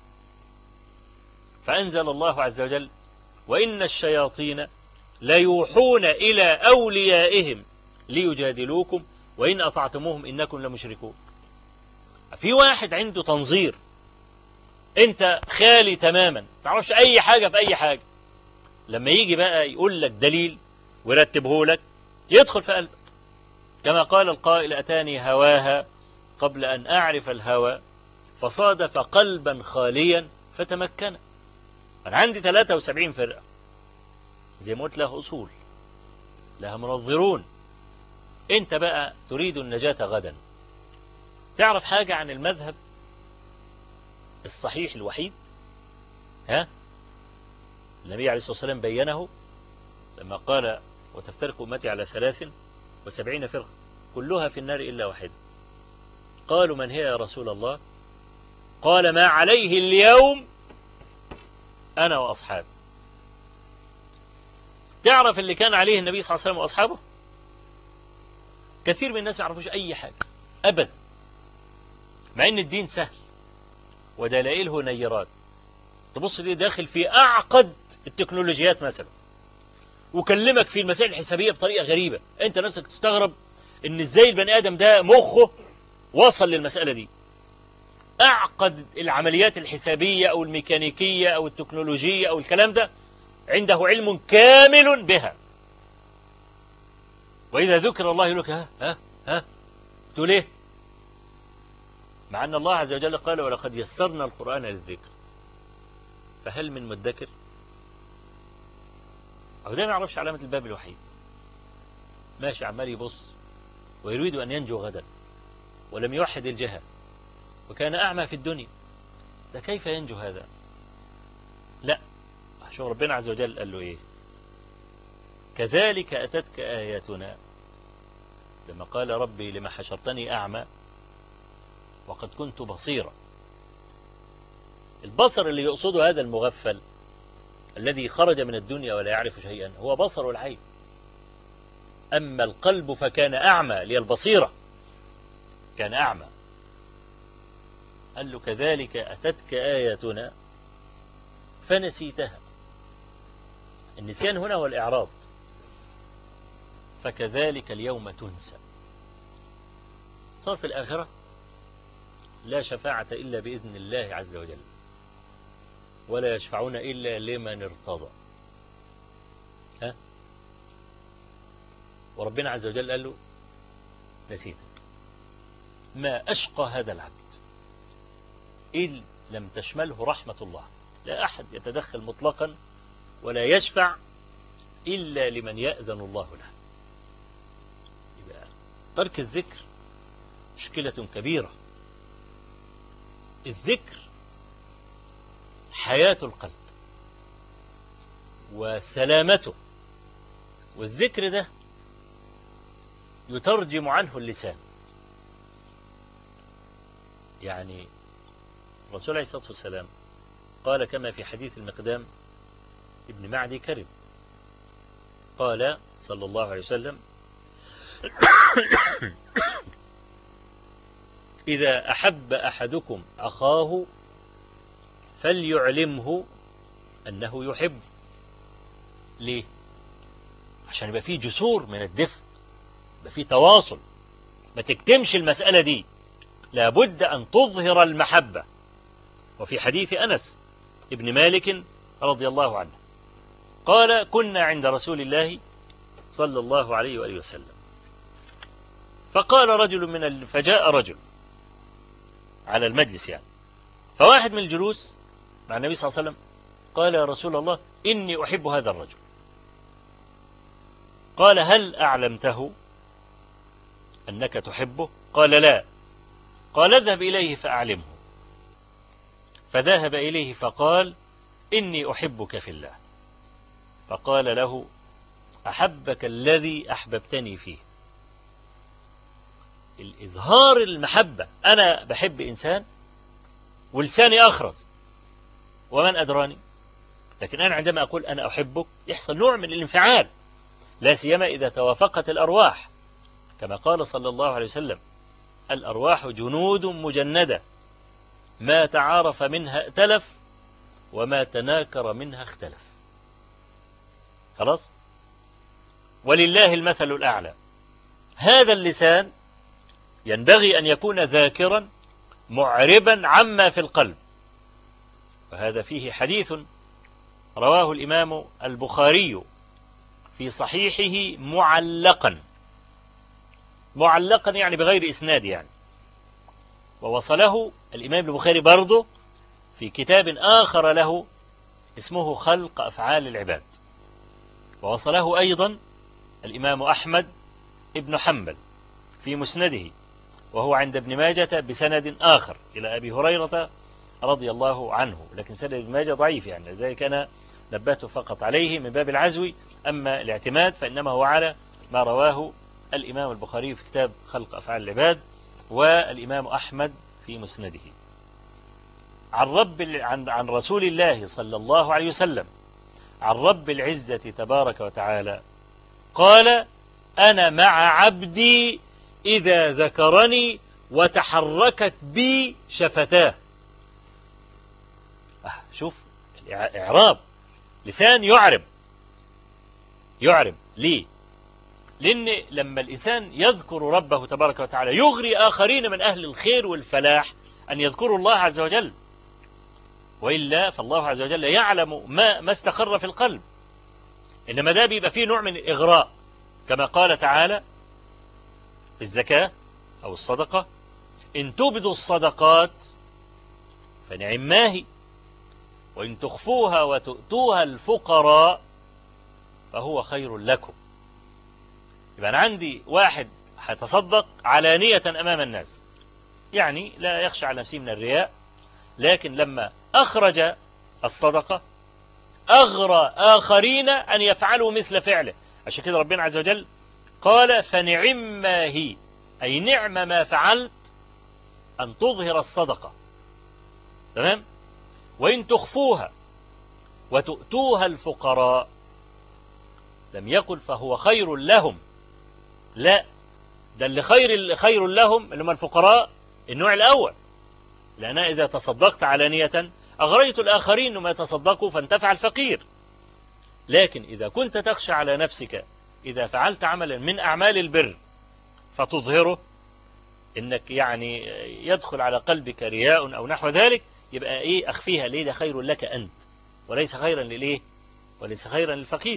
فأنزل الله عز وجل وإن الشياطين ليوحون إلى أوليائهم ليجادلوكم وإن أطعتموهم إنكم لمشركون في واحد عنده تنظير أنت خالي تماما تعرفش أي حاجة في أي حاجة لما يجي بقى يقول لك دليل ويرتبه لك يدخل في قلبك كما قال القائل أتاني هواها قبل أن أعرف الهوى فصادف قلبا خاليا فتمكن أنا عندي 73 فرقة زي ما قلت لها أصول لها منظرون أنت بقى تريد النجاة غدا تعرف حاجة عن المذهب الصحيح الوحيد ها النبي عليه الصلاة والسلام بينه لما قال وتفترق أمتي على ثلاث وسبعين فرقة كلها في النار إلا واحدة قالوا من هي يا رسول الله قال ما عليه اليوم أنا وأصحابي تعرف اللي كان عليه النبي صلى الله عليه وسلم وأصحابه كثير من الناس ما يعرفوش أي حاجة أبدا مع أن الدين سهل ودلائله نيرات تبص ليه داخل في أعقد التكنولوجيات مثلا وكلمك في المسائل الحسابية بطريقة غريبة أنت نفسك تستغرب أن إزاي البني آدم ده مخه وصل للمسألة دي أعقد العمليات الحسابية أو الميكانيكية أو التكنولوجية أو الكلام ده عنده علم كامل بها وإذا ذكر الله يقول لك ها ها ها تقول إيه مع أن الله عز وجل قال ولقد يسرنا القرآن للذكر فهل من مدكر أو ده ما يعرفش علامة الباب الوحيد ماشي عمال يبص ويريد أن ينجو غدا ولم يوحد الجهة وكان أعمى في الدنيا ده كيف ينجو هذا لا شوف ربنا عز وجل قال له إيه كذلك أتتك آياتنا لما قال ربي لما حشرتني أعمى وقد كنت بصيرا البصر اللي يقصده هذا المغفل الذي خرج من الدنيا ولا يعرف شيئا هو بصر العين أما القلب فكان أعمى للبصيرة كان أعمى قال له كذلك أتتك آياتنا فنسيتها النسيان هنا هو الإعراض فكذلك اليوم تنسى صار في الآخرة لا شفاعة إلا بإذن الله عز وجل ولا يشفعون إلا لمن ارتضى ها وربنا عز وجل قال له نسيتك ما أشقى هذا العبد إن لم تشمله رحمة الله لا أحد يتدخل مطلقا ولا يشفع إلا لمن يأذن الله له يبقى ترك الذكر مشكلة كبيرة الذكر حياة القلب وسلامته والذكر ده يترجم عنه اللسان يعني الرسول عليه الصلاة والسلام قال كما في حديث المقدام ابن معدي كرب قال صلى الله عليه وسلم إذا أحب أحدكم أخاه فليعلمه أنه يحب ليه عشان يبقى فيه جسور من الدفء يبقى فيه تواصل ما تكتمش المسألة دي لابد أن تظهر المحبة وفي حديث أنس ابن مالك رضي الله عنه قال كنا عند رسول الله صلى الله عليه وآله وسلم فقال رجل من ال... فجاء رجل على المجلس يعني فواحد من الجلوس مع النبي صلى الله عليه وسلم قال يا رسول الله إني أحب هذا الرجل قال هل أعلمته أنك تحبه قال لا قال اذهب إليه فأعلمه فذهب إليه فقال إني أحبك في الله فقال له أحبك الذي أحببتني فيه الإظهار المحبة أنا بحب إنسان ولساني أخرز ومن أدراني لكن أنا عندما أقول أنا أحبك يحصل نوع من الانفعال لا سيما إذا توافقت الأرواح كما قال صلى الله عليه وسلم الأرواح جنود مجندة ما تعارف منها ائتلف وما تناكر منها اختلف خلاص ولله المثل الأعلى هذا اللسان ينبغي أن يكون ذاكرا معربا عما في القلب وهذا فيه حديث رواه الإمام البخاري في صحيحه معلقا معلقا يعني بغير إسناد يعني ووصله الإمام البخاري برضه في كتاب آخر له اسمه خلق أفعال العباد ووصله أيضا الإمام أحمد ابن حنبل في مسنده وهو عند ابن ماجة بسند آخر إلى أبي هريرة رضي الله عنه لكن سند ابن ماجة ضعيف يعني لذلك أنا نبهت فقط عليه من باب العزو أما الاعتماد فإنما هو على ما رواه الإمام البخاري في كتاب خلق أفعال العباد والإمام أحمد في مسنده عن رب عن عن رسول الله صلى الله عليه وسلم عن رب العزة تبارك وتعالى قال أنا مع عبدي إذا ذكرني وتحركت بي شفتاه آه شوف الإعراب لسان يعرب يعرب ليه لأن لما الإنسان يذكر ربه تبارك وتعالى يغري آخرين من أهل الخير والفلاح أن يذكروا الله عز وجل وإلا فالله عز وجل يعلم ما, ما استقر في القلب إنما ده بيبقى فيه نوع من الإغراء كما قال تعالى في الزكاة أو الصدقة إن تبدوا الصدقات فنعم ماهي وإن تخفوها وتؤتوها الفقراء فهو خير لكم يبقى أنا عندي واحد هيتصدق علانية أمام الناس يعني لا يخشى على نفسه من الرياء لكن لما أخرج الصدقة أغرى آخرين أن يفعلوا مثل فعله عشان كده ربنا عز وجل قال فنعم ما هي أي نعم ما فعلت أن تظهر الصدقة تمام وإن تخفوها وتؤتوها الفقراء لم يقل فهو خير لهم لا ده اللي خير خير لهم اللي هم الفقراء النوع الأول لأن إذا تصدقت علانية أغريت الآخرين ما يتصدقوا فانتفع الفقير لكن إذا كنت تخشى على نفسك إذا فعلت عملا من أعمال البر فتظهره إنك يعني يدخل على قلبك رياء أو نحو ذلك يبقى إيه أخفيها ليه ده خير لك أنت وليس خيرا للإيه وليس خيرا للفقير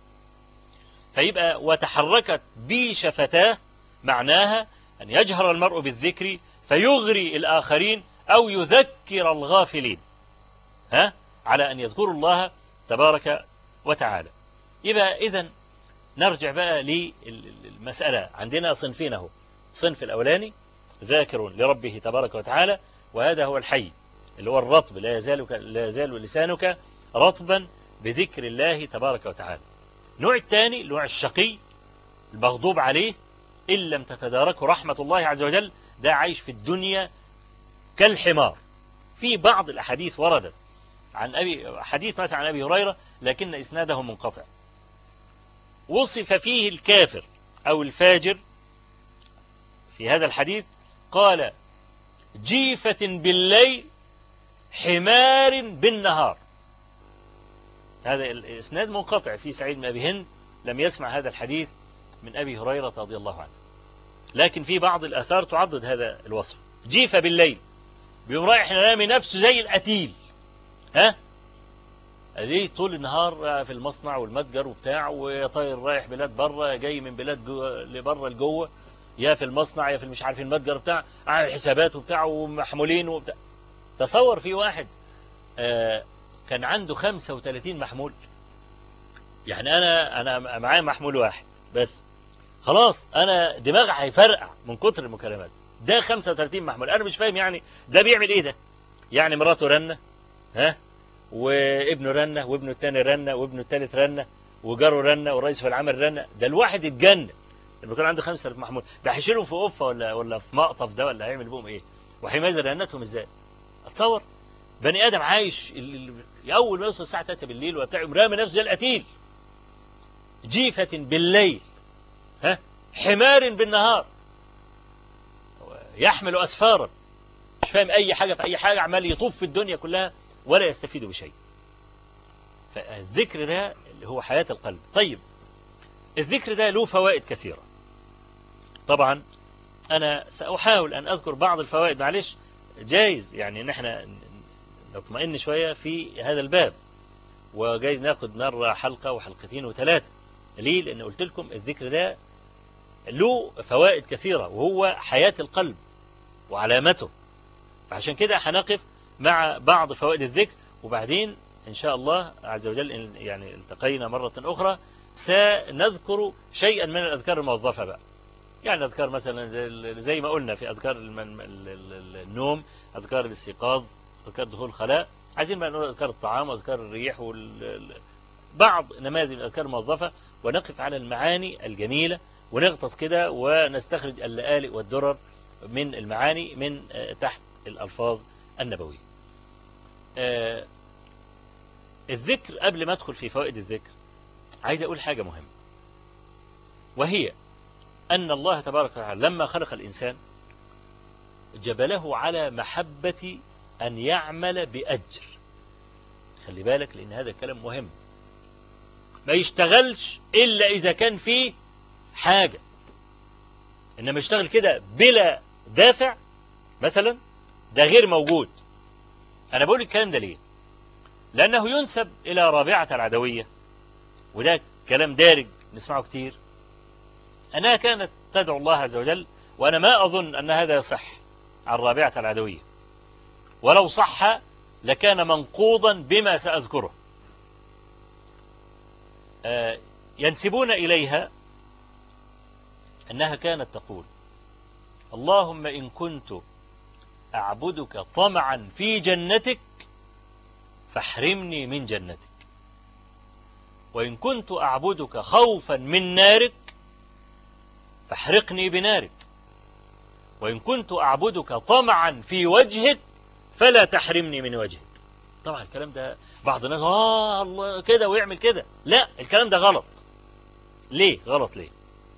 فيبقى وتحركت بي شفتاه معناها أن يجهر المرء بالذكر فيغري الآخرين أو يذكر الغافلين ها على أن يذكروا الله تبارك وتعالى يبقى إذن نرجع بقى للمسألة عندنا صنفين اهو صنف الأولاني ذاكر لربه تبارك وتعالى وهذا هو الحي اللي هو الرطب لا يزال, لا يزال لسانك رطبا بذكر الله تبارك وتعالى النوع الثاني النوع الشقي المغضوب عليه إن لم تتداركه رحمة الله عز وجل ده عايش في الدنيا كالحمار في بعض الأحاديث وردت عن أبي حديث مثلا عن أبي هريرة لكن إسناده منقطع وصف فيه الكافر أو الفاجر في هذا الحديث قال جيفة بالليل حمار بالنهار هذا الإسناد منقطع في سعيد بن أبي هند لم يسمع هذا الحديث من أبي هريرة رضي الله عنه لكن في بعض الآثار تعضد هذا الوصف جيفة بالليل بيقوم رايح ينام نفسه زي القتيل ها ليه طول النهار في المصنع والمتجر وبتاع وطاير رايح بلاد بره جاي من بلاد لبره لجوه يا في المصنع يا في مش عارف المتجر بتاع عامل حسابات وبتاع ومحمولين وبتاع تصور في واحد آه كان عنده 35 محمول يعني انا انا معايا محمول واحد بس خلاص انا دماغي هيفرقع من كتر المكالمات ده 35 محمول انا مش فاهم يعني ده بيعمل ايه ده يعني مراته رنه ها وابنه رنه وابنه الثاني رنه وابنه الثالث رنه وجاره رنة والرئيس في العمل رنة ده الواحد اتجنن لما كان عنده 5000 محمول ده هيشيلهم في قفة ولا ولا في مقطف ده ولا هيعمل بهم ايه وهيميز رنتهم ازاي اتصور بني ادم عايش ال- ال- اول ما يوصل الساعه 3 بالليل وبتاع يقوم رامي نفسه زي القتيل جيفة بالليل ها حمار بالنهار يحمل اسفارا مش فاهم اي حاجه في اي حاجه عمال يطوف في الدنيا كلها ولا يستفيد بشيء فالذكر ده اللي هو حياه القلب طيب الذكر ده له فوائد كثيره طبعا انا ساحاول ان اذكر بعض الفوائد معلش جايز يعني ان احنا نطمئن شويه في هذا الباب وجايز ناخد مره حلقه وحلقتين وثلاثه ليه لان قلت لكم الذكر ده له فوائد كثيره وهو حياه القلب وعلامته فعشان كده هنقف مع بعض فوائد الذكر وبعدين إن شاء الله عز وجل إن يعني التقينا مرة أخرى سنذكر شيئا من الأذكار الموظفة بقى يعني أذكار مثلا زي, زي ما قلنا في أذكار المن- ال- ال- النوم أذكار الاستيقاظ أذكار دخول الخلاء عايزين بقى نقول أذكار الطعام وأذكار الريح وال... ال- بعض نماذج الأذكار الموظفة ونقف على المعاني الجميلة ونغطس كده ونستخرج اللآلئ والدرر من المعاني من آه، تحت الألفاظ النبوية آه، الذكر قبل ما أدخل في فوائد الذكر عايز أقول حاجة مهمة وهي أن الله تبارك وتعالى لما خلق الإنسان جبله على محبة أن يعمل بأجر خلي بالك لأن هذا الكلام مهم ما يشتغلش إلا إذا كان فيه حاجة إنما يشتغل كده بلا دافع مثلا ده غير موجود أنا بقول الكلام ده ليه لأنه ينسب إلى رابعة العدوية وده كلام دارج نسمعه كتير أنها كانت تدعو الله عز وجل وأنا ما أظن أن هذا يصح عن رابعة العدوية ولو صح لكان منقوضا بما سأذكره آه، ينسبون إليها أنها كانت تقول اللهم إن كنت أعبدك طمعا في جنتك فاحرمني من جنتك وإن كنت أعبدك خوفا من نارك فاحرقني بنارك وإن كنت أعبدك طمعا في وجهك فلا تحرمني من وجهك طبعا الكلام ده بعض الناس آه الله كده ويعمل كده لا الكلام ده غلط ليه غلط ليه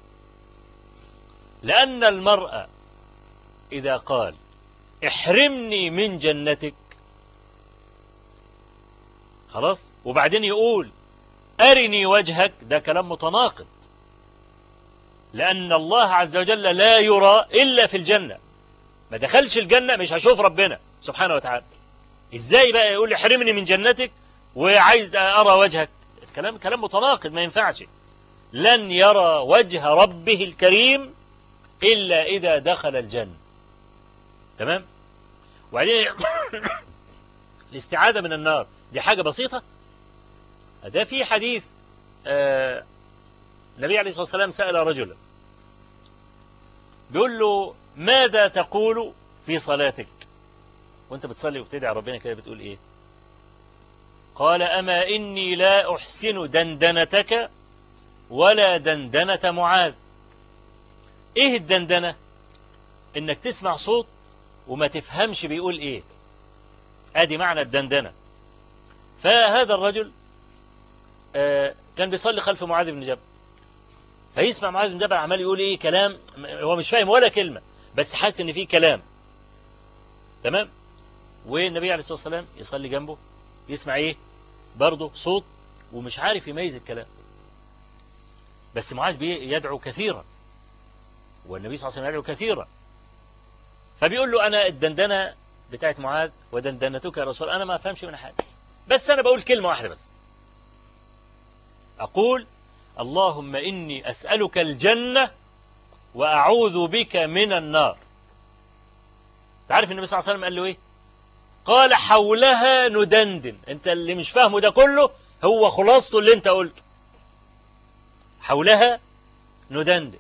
لأن المرأة إذا قال احرمني من جنتك خلاص وبعدين يقول أرني وجهك ده كلام متناقض لأن الله عز وجل لا يرى إلا في الجنة ما دخلش الجنة مش هشوف ربنا سبحانه وتعالى إزاي بقى يقول لي احرمني من جنتك وعايز أرى وجهك الكلام كلام متناقض ما ينفعش لن يرى وجه ربه الكريم إلا إذا دخل الجنة تمام وبعدين الاستعاذة من النار دي حاجة بسيطة ده في حديث آه، النبي عليه الصلاة والسلام سأل رجلا بيقول له ماذا تقول في صلاتك وانت بتصلي وبتدعي ربنا كده بتقول ايه قال أما إني لا أحسن دندنتك ولا دندنة معاذ ايه الدندنة انك تسمع صوت وما تفهمش بيقول ايه ادي معنى الدندنة فهذا الرجل آه، كان بيصلي خلف معاذ بن جبل فيسمع معاذ بن جبل عمال يقول ايه كلام هو مش فاهم ولا كلمة بس حاسس ان فيه كلام تمام والنبي عليه الصلاة والسلام يصلي جنبه يسمع ايه برضه صوت ومش عارف يميز الكلام بس معاذ بي- يدعو كثيرا والنبي صلى الله عليه وسلم يدعو كثيرا فبيقول له انا الدندنه بتاعت معاذ ودندنتك يا رسول انا ما افهمش من حاجه بس انا بقول كلمه واحده بس اقول اللهم اني اسالك الجنه واعوذ بك من النار تعرف النبي صلى الله عليه وسلم قال له ايه قال حولها ندندن انت اللي مش فاهمه ده كله هو خلاصته اللي انت قلته حولها ندندن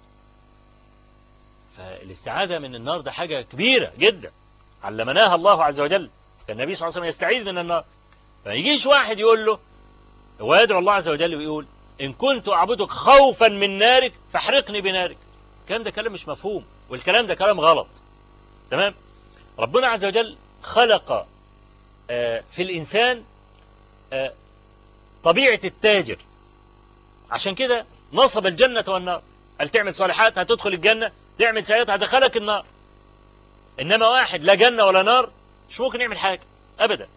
فالاستعاذة من النار ده حاجة كبيرة جدا علمناها الله عز وجل كان النبي صلى الله عليه وسلم يستعيذ من النار فما يجيش واحد يقول له ويدعو الله عز وجل ويقول إن كنت أعبدك خوفا من نارك فاحرقني بنارك الكلام ده كلام مش مفهوم والكلام ده كلام غلط تمام ربنا عز وجل خلق آه، في الإنسان آه، طبيعة التاجر عشان كده نصب الجنة والنار هل تعمل صالحات هتدخل الجنة تعمل سيئات هدخلك النار إنما واحد لا جنة ولا نار مش ممكن يعمل حاجة أبدا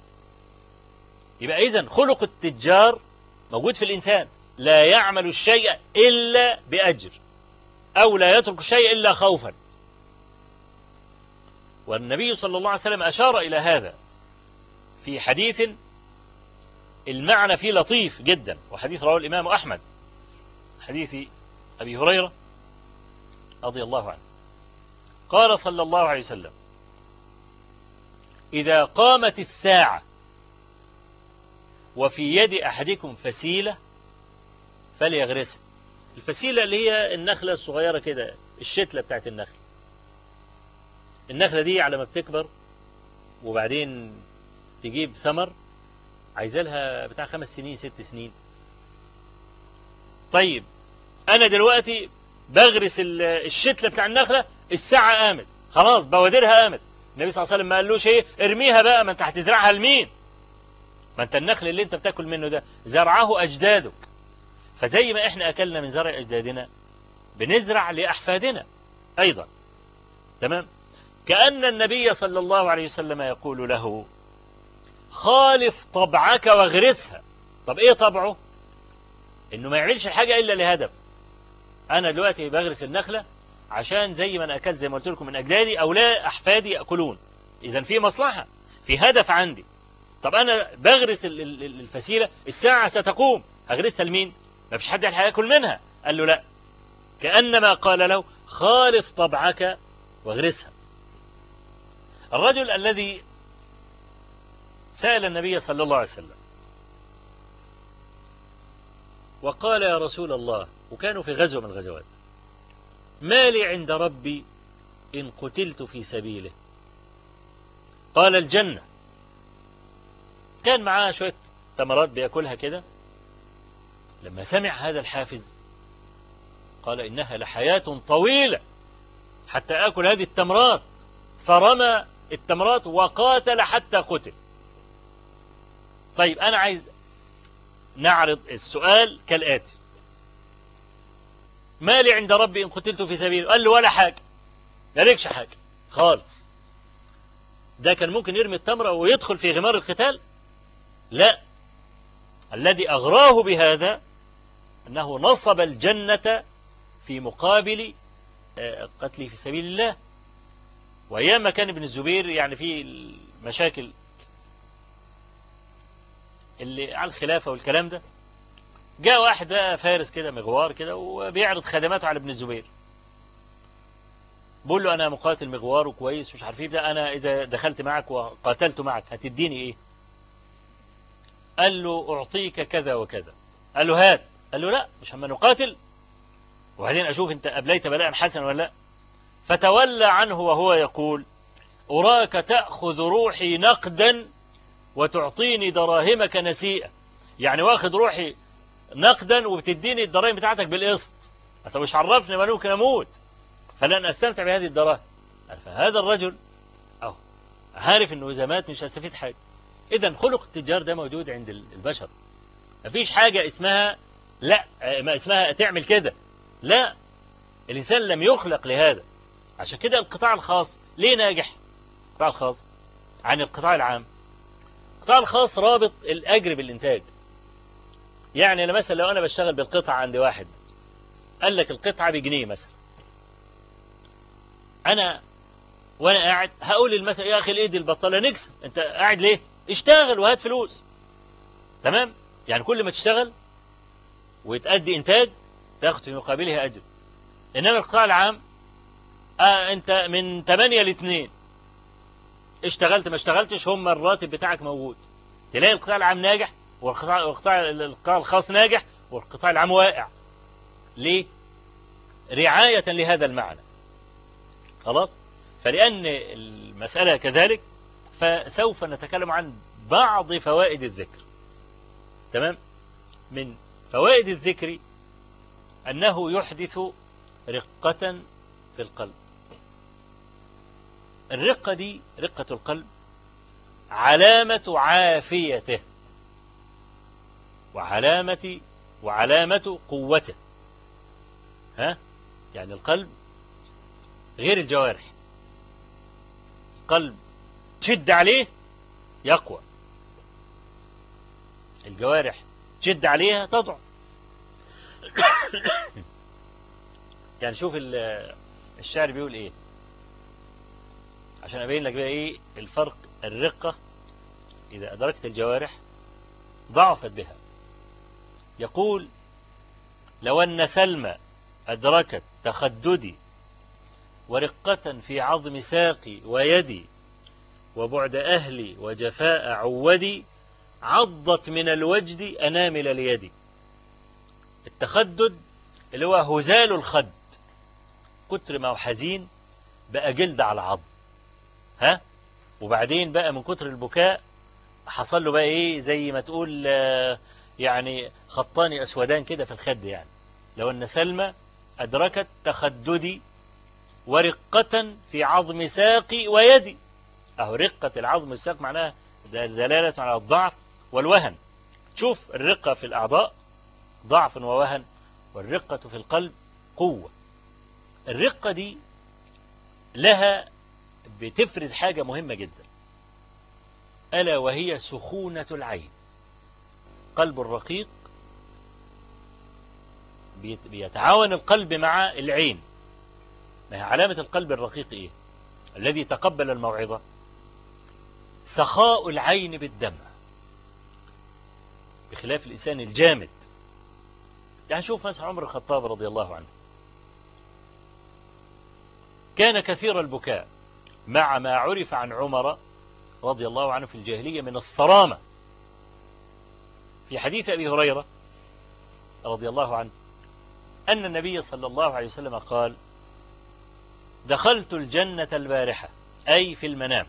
يبقى إذن خلق التجار موجود في الإنسان لا يعمل الشيء إلا بأجر أو لا يترك الشيء إلا خوفا والنبي صلى الله عليه وسلم أشار إلى هذا في حديث المعنى فيه لطيف جدا وحديث رواه الإمام أحمد حديث أبي هريرة رضي الله عنه قال صلى الله عليه وسلم إذا قامت الساعة وفي يد أحدكم فسيلة فليغرسها الفسيلة اللي هي النخلة الصغيرة كده الشتلة بتاعت النخل النخلة دي على ما بتكبر وبعدين تجيب ثمر عايزة لها بتاع خمس سنين ست سنين طيب أنا دلوقتي بغرس الشتلة بتاع النخلة الساعة قامت خلاص بوادرها قامت النبي صلى الله عليه وسلم ما قالوش ايه ارميها بقى ما انت هتزرعها لمين ما انت النخل اللي انت بتاكل منه ده زرعه اجدادك فزي ما احنا اكلنا من زرع اجدادنا بنزرع لاحفادنا ايضا تمام كأن النبي صلى الله عليه وسلم يقول له خالف طبعك واغرسها طب ايه طبعه انه ما يعملش الحاجة الا لهدف انا دلوقتي بغرس النخلة عشان زي ما انا اكلت زي ما قلت لكم من اجدادي او لا احفادي ياكلون اذا في مصلحة في هدف عندي طب انا بغرس الفسيلة الساعة ستقوم هغرسها لمين ما فيش حد هياكل منها قال له لا كأنما قال له خالف طبعك واغرسها الرجل الذي سأل النبي صلى الله عليه وسلم وقال يا رسول الله وكانوا في غزوة من الغزوات ما لي عند ربي إن قتلت في سبيله قال الجنة كان معاه شوية تمرات بيأكلها كده لما سمع هذا الحافز قال إنها لحياة طويلة حتى أكل هذه التمرات فرمى التمرات وقاتل حتى قتل طيب أنا عايز نعرض السؤال كالآتي ما لي عند ربي إن قتلت في سبيله قال له ولا حاجة مالكش حاجة خالص ده كان ممكن يرمي التمرة ويدخل في غمار القتال لا الذي أغراه بهذا أنه نصب الجنة في مقابل قتله في سبيل الله وأيام ما كان ابن الزبير يعني في المشاكل اللي على الخلافة والكلام ده جاء واحد بقى فارس كده مغوار كده وبيعرض خدماته على ابن الزبير بقول له أنا مقاتل مغوار وكويس ومش عارف ايه ده أنا إذا دخلت معك وقاتلت معك هتديني إيه قال له أعطيك كذا وكذا قال له هات قال له لا مش هم نقاتل وبعدين أشوف أنت أبليت بلاء حسن ولا لا فتولى عنه وهو يقول أراك تأخذ روحي نقدا وتعطيني دراهمك نسيئة يعني واخد روحي نقدا وبتديني الدراهم بتاعتك بالقسط أنت مش عرفني ما ممكن أموت فلن أستمتع بهذه الدراهم فهذا الرجل أهو عارف أنه إذا مات مش هستفيد حاجة إذا خلق التجار ده موجود عند البشر مفيش حاجة اسمها لا ما اسمها تعمل كده لا الإنسان لم يخلق لهذا عشان كده القطاع الخاص ليه ناجح القطاع الخاص عن القطاع العام القطاع الخاص رابط الأجر بالإنتاج يعني أنا مثلا لو أنا بشتغل بالقطعة عند واحد قال لك القطعة بجنيه مثلا أنا وأنا قاعد هقول المثل يا أخي الإيد البطالة نكسب أنت قاعد ليه اشتغل وهات فلوس تمام يعني كل ما تشتغل وتأدي إنتاج تاخد في مقابلها أجر إنما القطاع العام آه أنت من 8 ل 2 اشتغلت ما اشتغلتش هم الراتب بتاعك موجود تلاقي القطاع العام ناجح والقطاع القطاع القطاع الخاص ناجح والقطاع العام واقع ليه رعاية لهذا المعنى خلاص فلأن المسألة كذلك فسوف نتكلم عن بعض فوائد الذكر تمام من فوائد الذكر أنه يحدث رقة في القلب الرقة دي رقة القلب علامة عافيته وعلامة وعلامة قوته ها يعني القلب غير الجوارح القلب تشد عليه يقوى الجوارح تشد عليها تضعف يعني شوف الشعر بيقول ايه عشان ابين لك بقى ايه الفرق الرقة اذا ادركت الجوارح ضعفت بها يقول لو ان سلمى ادركت تخددي ورقة في عظم ساقي ويدي وبعد أهلي وجفاء عودي عضت من الوجد أنامل اليد التخدد اللي هو هزال الخد كتر ما هو حزين بقى جلد على عظم ها وبعدين بقى من كتر البكاء حصل له بقى ايه زي ما تقول يعني خطاني اسودان كده في الخد يعني لو ان سلمى ادركت تخددي ورقة في عظم ساقي ويدي اهو رقة العظم والساق معناها دلالة على الضعف والوهن شوف الرقة في الأعضاء ضعف ووهن والرقة في القلب قوة الرقة دي لها بتفرز حاجة مهمة جدا ألا وهي سخونة العين قلب الرقيق بيتعاون القلب مع العين ما هي علامة القلب الرقيق إيه الذي تقبل الموعظة سخاء العين بالدمع بخلاف الإنسان الجامد يعني شوف مثلا عمر الخطاب رضي الله عنه كان كثير البكاء مع ما عرف عن عمر رضي الله عنه في الجاهلية من الصرامة في حديث أبي هريرة رضي الله عنه أن النبي صلى الله عليه وسلم قال دخلت الجنة البارحة أي في المنام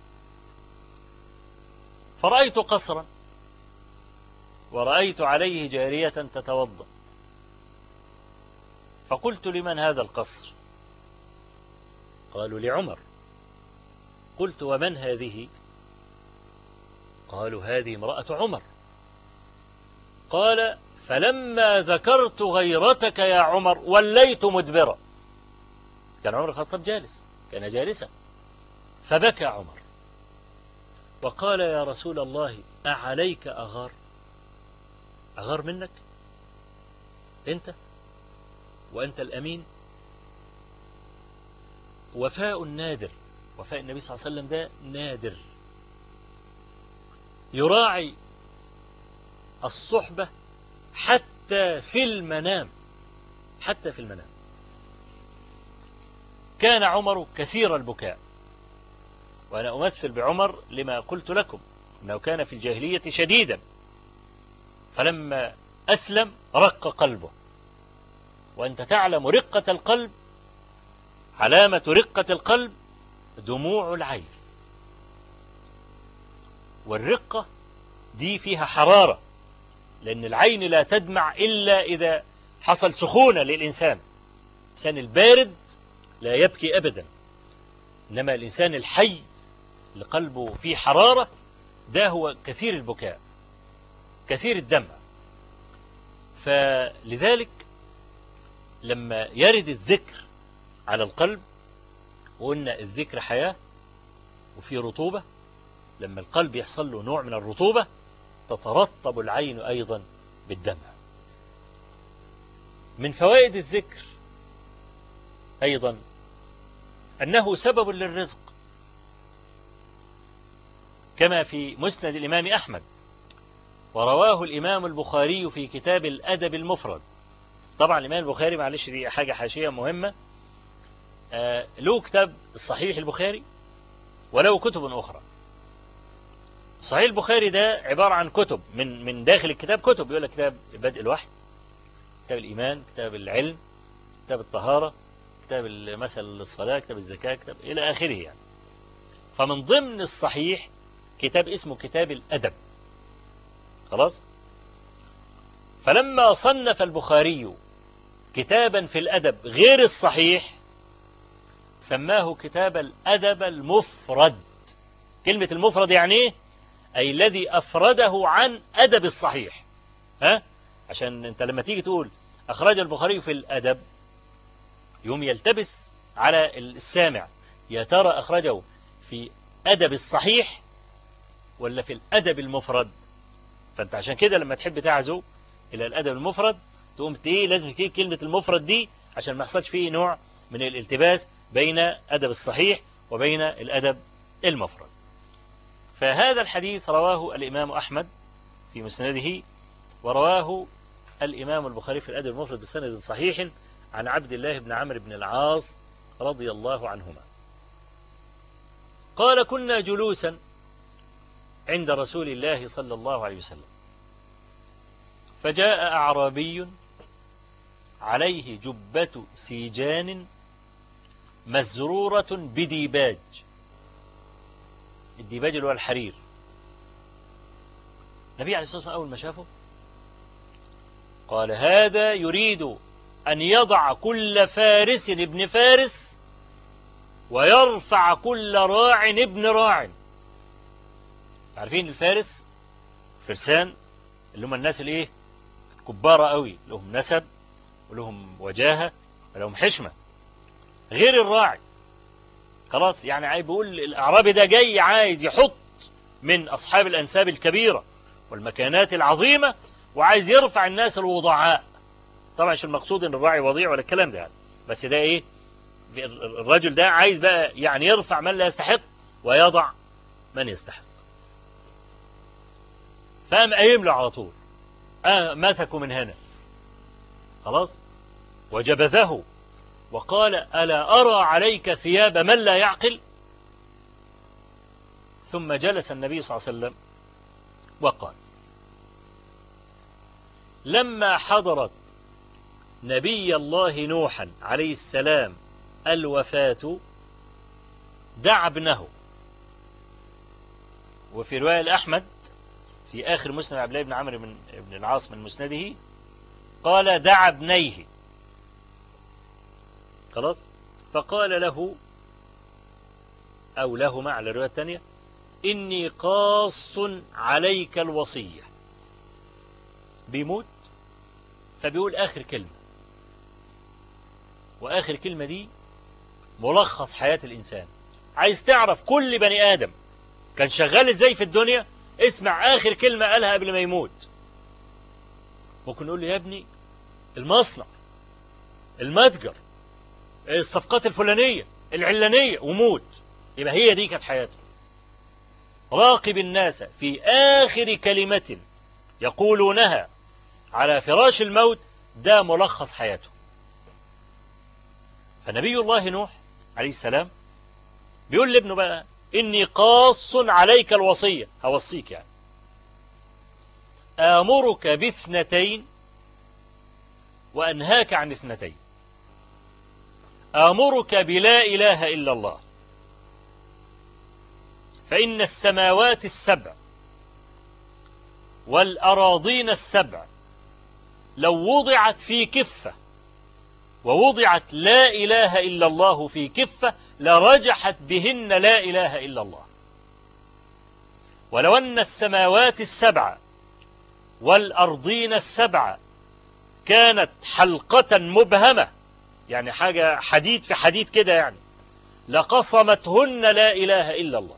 فرأيت قصرا ورأيت عليه جارية تتوضأ فقلت لمن هذا القصر قالوا لعمر قلت ومن هذه قالوا هذه امرأة عمر قال فلما ذكرت غيرتك يا عمر وليت مدبرا كان عمر الخطاب جالس كان جالسا فبكى عمر وقال يا رسول الله أعليك أغار أغار منك أنت وأنت الأمين وفاء نادر وفاء النبي صلى الله عليه وسلم ده نادر يراعي الصحبة حتى في المنام حتى في المنام كان عمر كثير البكاء وأنا أمثل بعمر لما قلت لكم أنه كان في الجاهلية شديدا فلما أسلم رق قلبه وأنت تعلم رقة القلب علامة رقة القلب دموع العين والرقة دي فيها حرارة لأن العين لا تدمع إلا إذا حصل سخونة للإنسان الإنسان البارد لا يبكي أبدا إنما الإنسان الحي اللي قلبه فيه حرارة ده هو كثير البكاء كثير الدمع فلذلك لما يرد الذكر على القلب وقلنا الذكر حياة وفي رطوبة لما القلب يحصل له نوع من الرطوبة تترطب العين أيضا بالدمع من فوائد الذكر أيضا أنه سبب للرزق كما في مسند الإمام أحمد ورواه الإمام البخاري في كتاب الأدب المفرد طبعا الإمام البخاري معلش دي حاجة حاشية مهمة آه له كتاب الصحيح البخاري وله كتب أخرى صحيح البخاري ده عبارة عن كتب من من داخل الكتاب كتب يقول لك كتاب بدء الوحي كتاب الإيمان كتاب العلم كتاب الطهارة كتاب مثل الصلاة كتاب الزكاة كتاب إلى آخره يعني فمن ضمن الصحيح كتاب اسمه كتاب الأدب خلاص فلما صنف البخاري كتابا في الأدب غير الصحيح سماه كتاب الأدب المفرد كلمة المفرد يعني ايه أي الذي أفرده عن أدب الصحيح ها عشان انت لما تيجي تقول أخرج البخاري في الأدب يوم يلتبس على السامع يا ترى أخرجه في أدب الصحيح ولا في الأدب المفرد فأنت عشان كده لما تحب تعزو إلى الأدب المفرد تقوم ايه لازم تجيب كلمة المفرد دي عشان ما يحصلش فيه نوع من الالتباس بين أدب الصحيح وبين الأدب المفرد فهذا الحديث رواه الإمام أحمد في مسنده ورواه الإمام البخاري في الأدب المفرد بسند صحيح عن عبد الله بن عمرو بن العاص رضي الله عنهما قال كنا جلوسا عند رسول الله صلى الله عليه وسلم فجاء أعرابي عليه جبة سيجان مزرورة بديباج الديباج اللي هو الحرير النبي عليه الصلاة والسلام أول ما شافه قال هذا يريد أن يضع كل فارس ابن فارس ويرفع كل راع ابن راع عارفين الفارس فرسان اللي هم الناس الايه كبارة قوي لهم نسب ولهم وجاهة ولهم حشمة غير الراعي خلاص يعني عايز بيقول الأعرابي ده جاي عايز يحط من أصحاب الأنساب الكبيرة والمكانات العظيمة وعايز يرفع الناس الوضعاء طبعا مش المقصود ان الراعي وضيع ولا الكلام ده يعني بس ده ايه الرجل ده عايز بقى يعني يرفع من لا يستحق ويضع من يستحق فقام قايم له على طول آه مسكه من هنا خلاص وجبذه وقال ألا أرى عليك ثياب من لا يعقل ثم جلس النبي صلى الله عليه وسلم وقال لما حضرت نبي الله نوحا عليه السلام الوفاة دعا ابنه وفي رواية الأحمد في آخر مسند عبد الله بن عمرو بن ابن العاص من مسنده قال دعا ابنيه خلاص فقال له أو لهما على الرواية الثانية إني قاص عليك الوصية بيموت فبيقول آخر كلمة وآخر كلمة دي ملخص حياة الإنسان عايز تعرف كل بني آدم كان شغال ازاي في الدنيا اسمع آخر كلمة قالها قبل ما يموت ممكن نقول له يا ابني المصنع المتجر الصفقات الفلانية العلانية وموت يبقى هي دي كانت حياته راقب الناس في آخر كلمة يقولونها على فراش الموت ده ملخص حياته فنبي الله نوح عليه السلام بيقول لابنه بقى إني قاص عليك الوصية هوصيك يعني آمرك باثنتين وأنهاك عن اثنتين آمرك بلا إله إلا الله فإن السماوات السبع والأراضين السبع لو وضعت في كفة ووضعت لا إله إلا الله في كفة لرجحت بهن لا إله إلا الله ولو أن السماوات السبع والأرضين السبع كانت حلقة مبهمة يعني حاجة حديد في حديد كده يعني لقصمتهن لا إله إلا الله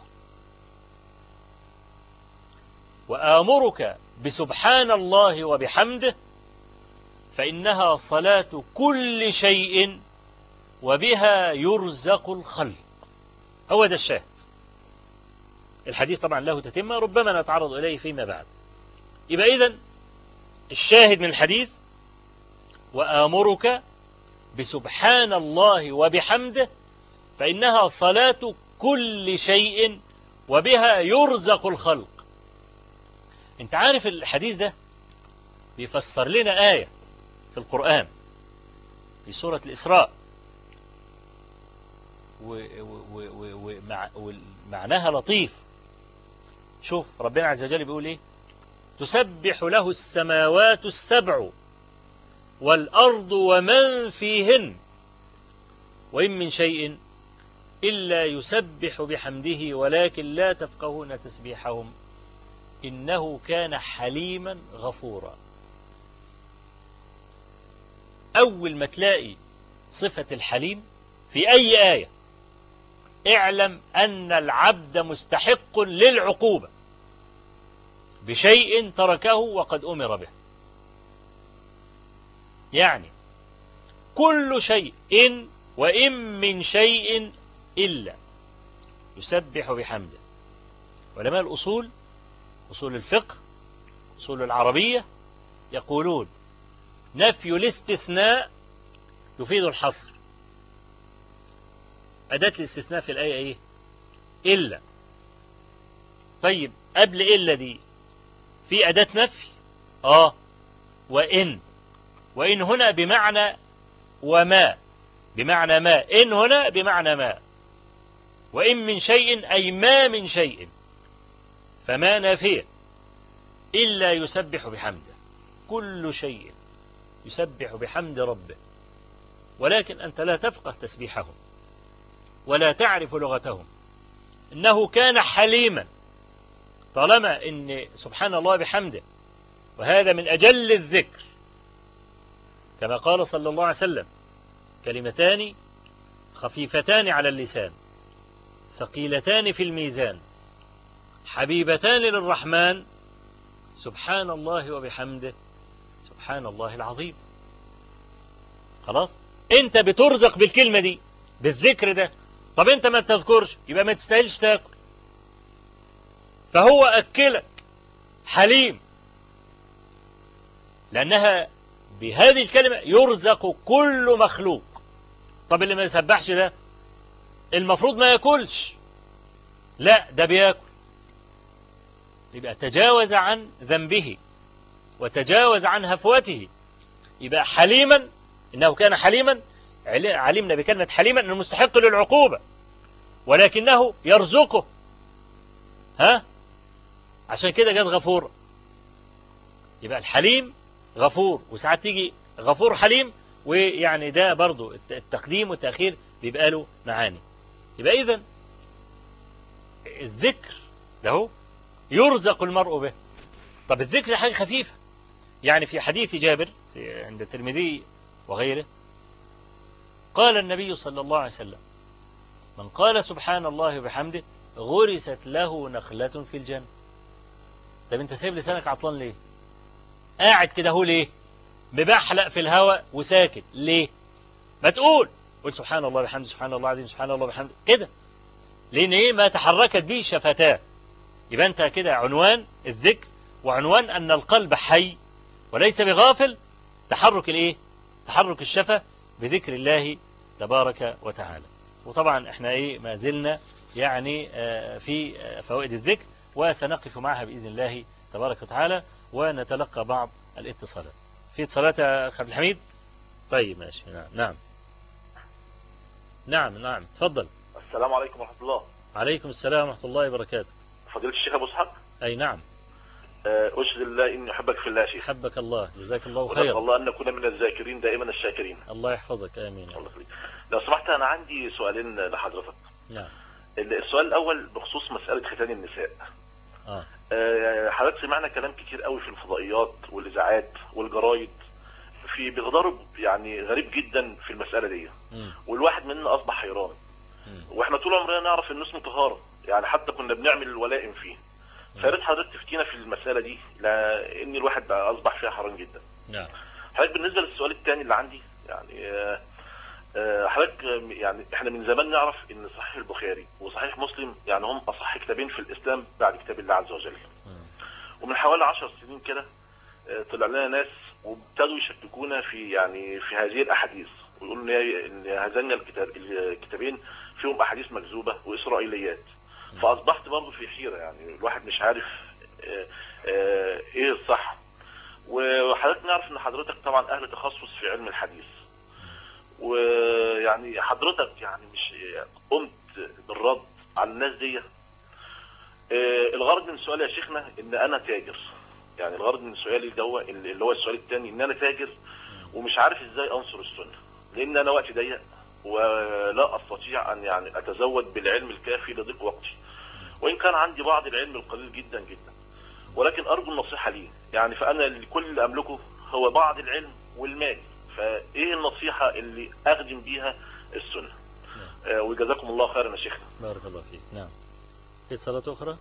وآمرك بسبحان الله وبحمده فإنها صلاة كل شيء وبها يرزق الخلق هو ده الشاهد الحديث طبعا له تتمة ربما نتعرض إليه فيما بعد يبقى إذن الشاهد من الحديث وآمرك بسبحان الله وبحمده فإنها صلاة كل شيء وبها يرزق الخلق انت عارف الحديث ده بيفسر لنا آية في القرآن في سورة الإسراء ومعناها لطيف شوف ربنا عز وجل بيقول ايه تسبح له السماوات السبع والأرض ومن فيهن وإن من شيء إلا يسبح بحمده ولكن لا تفقهون تسبيحهم إنه كان حليما غفورا أول ما تلاقي صفة الحليم في أي آية اعلم أن العبد مستحق للعقوبة بشيء تركه وقد أمر به يعني كل شيء إن وإن من شيء إلا يسبح بحمده علماء الأصول أصول الفقه أصول العربية يقولون نفي الاستثناء يفيد الحصر أداة الاستثناء في الآية إيه إلا طيب قبل إلا دي في أداة نفي آه وإن وإن هنا بمعنى وما بمعنى ما إن هنا بمعنى ما وإن من شيء أي ما من شيء فما نافية إلا يسبح بحمده كل شيء يسبح بحمد ربه ولكن أنت لا تفقه تسبيحهم ولا تعرف لغتهم إنه كان حليما طالما إن سبحان الله بحمده وهذا من أجل الذكر كما قال صلى الله عليه وسلم كلمتان خفيفتان على اللسان ثقيلتان في الميزان حبيبتان للرحمن سبحان الله وبحمده سبحان الله العظيم خلاص انت بترزق بالكلمة دي بالذكر ده طب انت ما بتذكرش يبقى ما تستاهلش تاكل فهو أكلك حليم لأنها بهذه الكلمة يرزق كل مخلوق طب اللي ما يسبحش ده المفروض ما ياكلش لا ده بياكل يبقى تجاوز عن ذنبه وتجاوز عن هفوته يبقى حليما إنه كان حليما علمنا بكلمة حليما أنه مستحق للعقوبة ولكنه يرزقه ها عشان كده جت غفور يبقى الحليم غفور وساعات تيجي غفور حليم ويعني ده برضو التقديم والتأخير بيبقى له معاني يبقى إذا الذكر له يرزق المرء به طب الذكر حاجة خفيفة يعني في حديث جابر عند الترمذي وغيره قال النبي صلى الله عليه وسلم من قال سبحان الله وبحمده غرست له نخلة في الجنة طب انت سايب لسانك عطلان ليه قاعد كده هو ليه مبحلق في الهواء وساكت ليه ما تقول قل سبحان الله وبحمده سبحان الله العظيم سبحان الله وبحمده كده لان ايه ما تحركت به شفتاه يبقى انت كده عنوان الذكر وعنوان ان القلب حي وليس بغافل تحرك الايه تحرك الشفة بذكر الله تبارك وتعالى وطبعا احنا ايه ما زلنا يعني في فوائد الذكر وسنقف معها بإذن الله تبارك وتعالى ونتلقى بعض الاتصالات في اتصالات يا أخي عبد الحميد طيب ماشي نعم نعم نعم نعم تفضل السلام عليكم ورحمة الله عليكم السلام ورحمة الله وبركاته فضيلة الشيخ أبو اسحاق أي نعم أشهد الله إني أحبك في الله شيخ حبك الله جزاك الله ونسأل خيرا الله أن نكون من الذاكرين دائما الشاكرين الله يحفظك آمين الله يخليك لو سمحت أنا عندي سؤالين لحضرتك نعم السؤال الأول بخصوص مسألة ختان النساء آه. آه، حضرتك سمعنا كلام كتير قوي في الفضائيات والإذاعات والجرايد في بتضارب يعني غريب جدا في المسألة دي مم. والواحد مننا أصبح حيران مم. واحنا طول عمرنا نعرف ان اسمه طهارة يعني حتى كنا بنعمل الولائم فيه فياريت حضرتك تفتينا في المسألة دي لأن الواحد بقى أصبح فيها حرام جدا نعم حضرتك بالنسبة للسؤال الثاني اللي عندي يعني آه، آه، حضرتك آه، يعني احنا من زمان نعرف ان صحيح البخاري وصحيح مسلم يعني هم اصح كتابين في الاسلام بعد كتاب الله عز وجل مم. ومن حوالي 10 سنين كده آه، طلع لنا ناس وابتدوا يشككونا في يعني في هذه الاحاديث ويقولوا ان هي- ان هذين الكتاب الكتابين فيهم احاديث مكذوبه واسرائيليات فاصبحت برضه في حيره يعني الواحد مش عارف آه، آه، ايه الصح وحضرتك نعرف ان حضرتك طبعا اهل تخصص في علم الحديث ويعني حضرتك يعني مش قمت بالرد على الناس دي آه، الغرض من سؤالي يا شيخنا ان انا تاجر يعني الغرض من سؤالي ده اللي هو السؤال الثاني ان انا تاجر ومش عارف ازاي انصر السنه لان انا وقتي ضيق ولا استطيع ان يعني اتزود بالعلم الكافي لضيق وقتي وان كان عندي بعض العلم القليل جدا جدا ولكن ارجو النصيحه لي يعني فانا كل اللي املكه هو بعض العلم والمال فايه النصيحه اللي اخدم بيها السنه آه وجزاكم الله خيرا يا شيخنا بارك الله فيك نعم في اتصالات أخرى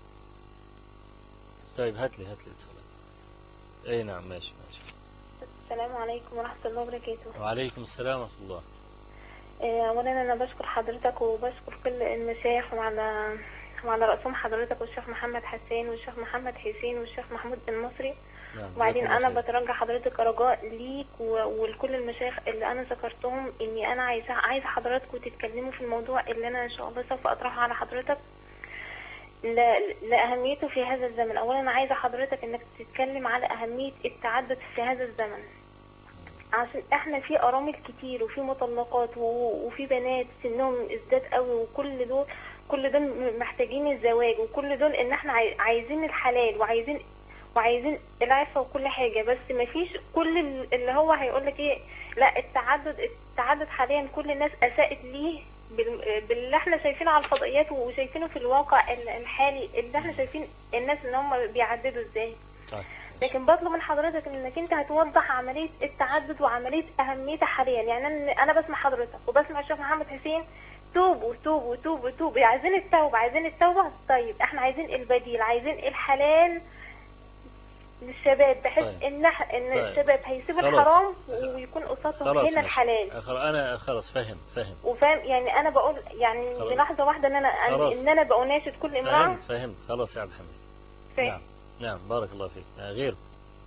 طيب هات لي هات لي اتصالات اي نعم ماشي ماشي السلام عليكم ورحمة الله وبركاته وعليكم السلام ورحمة الله آه، أولا أنا بشكر حضرتك وبشكر كل المشايخ وعلى وعلى رأسهم حضرتك والشيخ محمد حسين والشيخ محمد حسين والشيخ محمود المصري نعم وبعدين جزاكم أنا الله خير. بترجى حضرتك رجاء ليك و- ولكل المشايخ اللي أنا ذكرتهم إني أنا عايزة عايزة حضراتكم تتكلموا في الموضوع اللي أنا إن شاء الله سوف أطرحه على حضرتك ل- لأهميته في هذا الزمن أولا أنا عايزة حضرتك إنك تتكلم على أهمية التعدد في هذا الزمن عشان احنا في ارامل كتير وفي مطلقات و- وفي بنات سنهم ازداد قوي وكل دول كل دول م- محتاجين الزواج وكل دول ان احنا عاي- عايزين الحلال وعايزين وعايزين العفة وكل حاجة بس مفيش كل ال- اللي هو هيقولك ايه لا التعدد التعدد حاليا كل الناس اساءت ليه بال- باللي احنا شايفينه على الفضائيات وشايفينه في الواقع ال- الحالي اللي احنا شايفين الناس ان هم بيعددوا ازاي صح. لكن بطلب من حضرتك انك انت هتوضح عمليه التعدد وعمليه اهميتها حاليا يعني انا انا بسمع حضرتك وبسمع الشيخ محمد حسين توبوا توبوا توبوا توبوا عايزين التوبه عايزين التوبه طيب احنا عايزين البديل عايزين الحلال للشباب بحيث طيب. ان إح- ان طيب. الشباب هيسيبوا خلاص. الحرام ويكون قصادهم خلاص هنا ماشي. الحلال خلاص انا خلاص فهم فهم وفاهم يعني انا بقول يعني خلاص. للحظه واحده ان انا خلاص. ان انا بأناشد كل امراه فهمت فهمت خلاص يا عبد الحميد فاهم. نعم نعم بارك الله فيك آه، غيره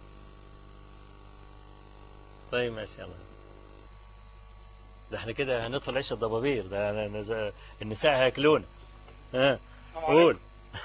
طيب ماشي يلا ده احنا كده هندخل عيش الضبابير ده أنا- نز- النساء هياكلونا ها قول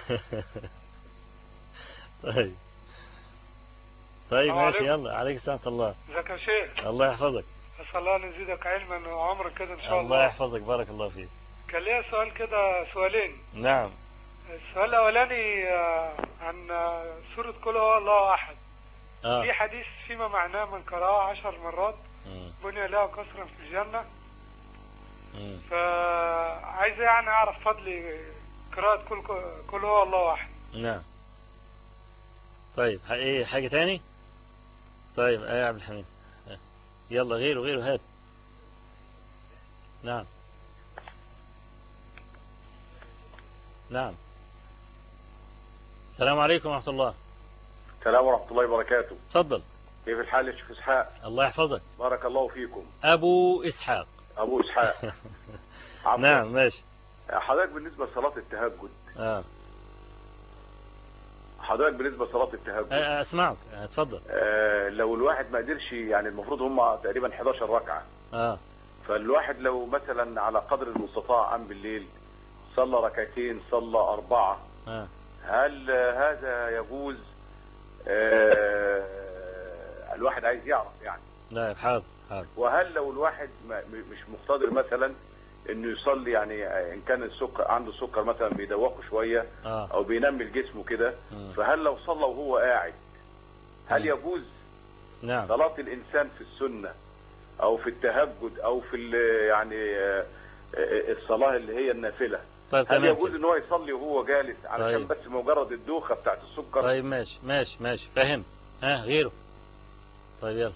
طيب طيب السلام ماشي عليكم. يلا عليك السلام ورحمة الله ازيك يا شيخ الله يحفظك اسال الله ان يزيدك علما وعمرا كده ان شاء الله الله يحفظك بارك الله فيك كان ليا سؤال كده سؤالين نعم السؤال الاولاني آه، عن آه، سوره قل هو الله احد اه في حديث فيما معناه من قراها عشر مرات مم. بني له قصرا في الجنه مم. فعايز يعني اعرف فضل قراءة كل كل هو الله احد نعم طيب ح- ايه حاجة تاني طيب ايه يا عبد الحميد آه. يلا غيره غيره هات نعم نعم السلام عليكم ورحمة الله السلام ورحمة الله وبركاته تفضل كيف الحال يا شيخ إسحاق الله يحفظك بارك الله فيكم أبو إسحاق أبو إسحاق عفواً. نعم ماشي حضرتك بالنسبة لصلاة التهجد آه. حضرتك بالنسبة لصلاة التهجد آه، أسمعك آه، تفضل آه لو الواحد ما قدرش يعني المفروض هم تقريبا 11 ركعة آه. فالواحد لو مثلا على قدر المستطاع قام بالليل صلى ركعتين صلى أربعة آه. هل آه، هذا يجوز آه الواحد عايز يعرف يعني لا حاضر حاضر وهل لو الواحد ما- م- مش مقتدر مثلا انه يصلي يعني ان كان السكر عنده سكر مثلا بيدوخه شويه آه. او بينمي الجسم كده مم. فهل لو صلى وهو قاعد هل مم. يجوز نعم صلاه الانسان في السنه او في التهجد او في ال- يعني آه، آه، الصلاه اللي هي النافله طيب هل تمام يجوز كده. ان هو يصلي وهو جالس علشان طيب. بس مجرد الدوخه بتاعت السكر طيب ماشي ماشي ماشي فهم ها غيره طيب يلا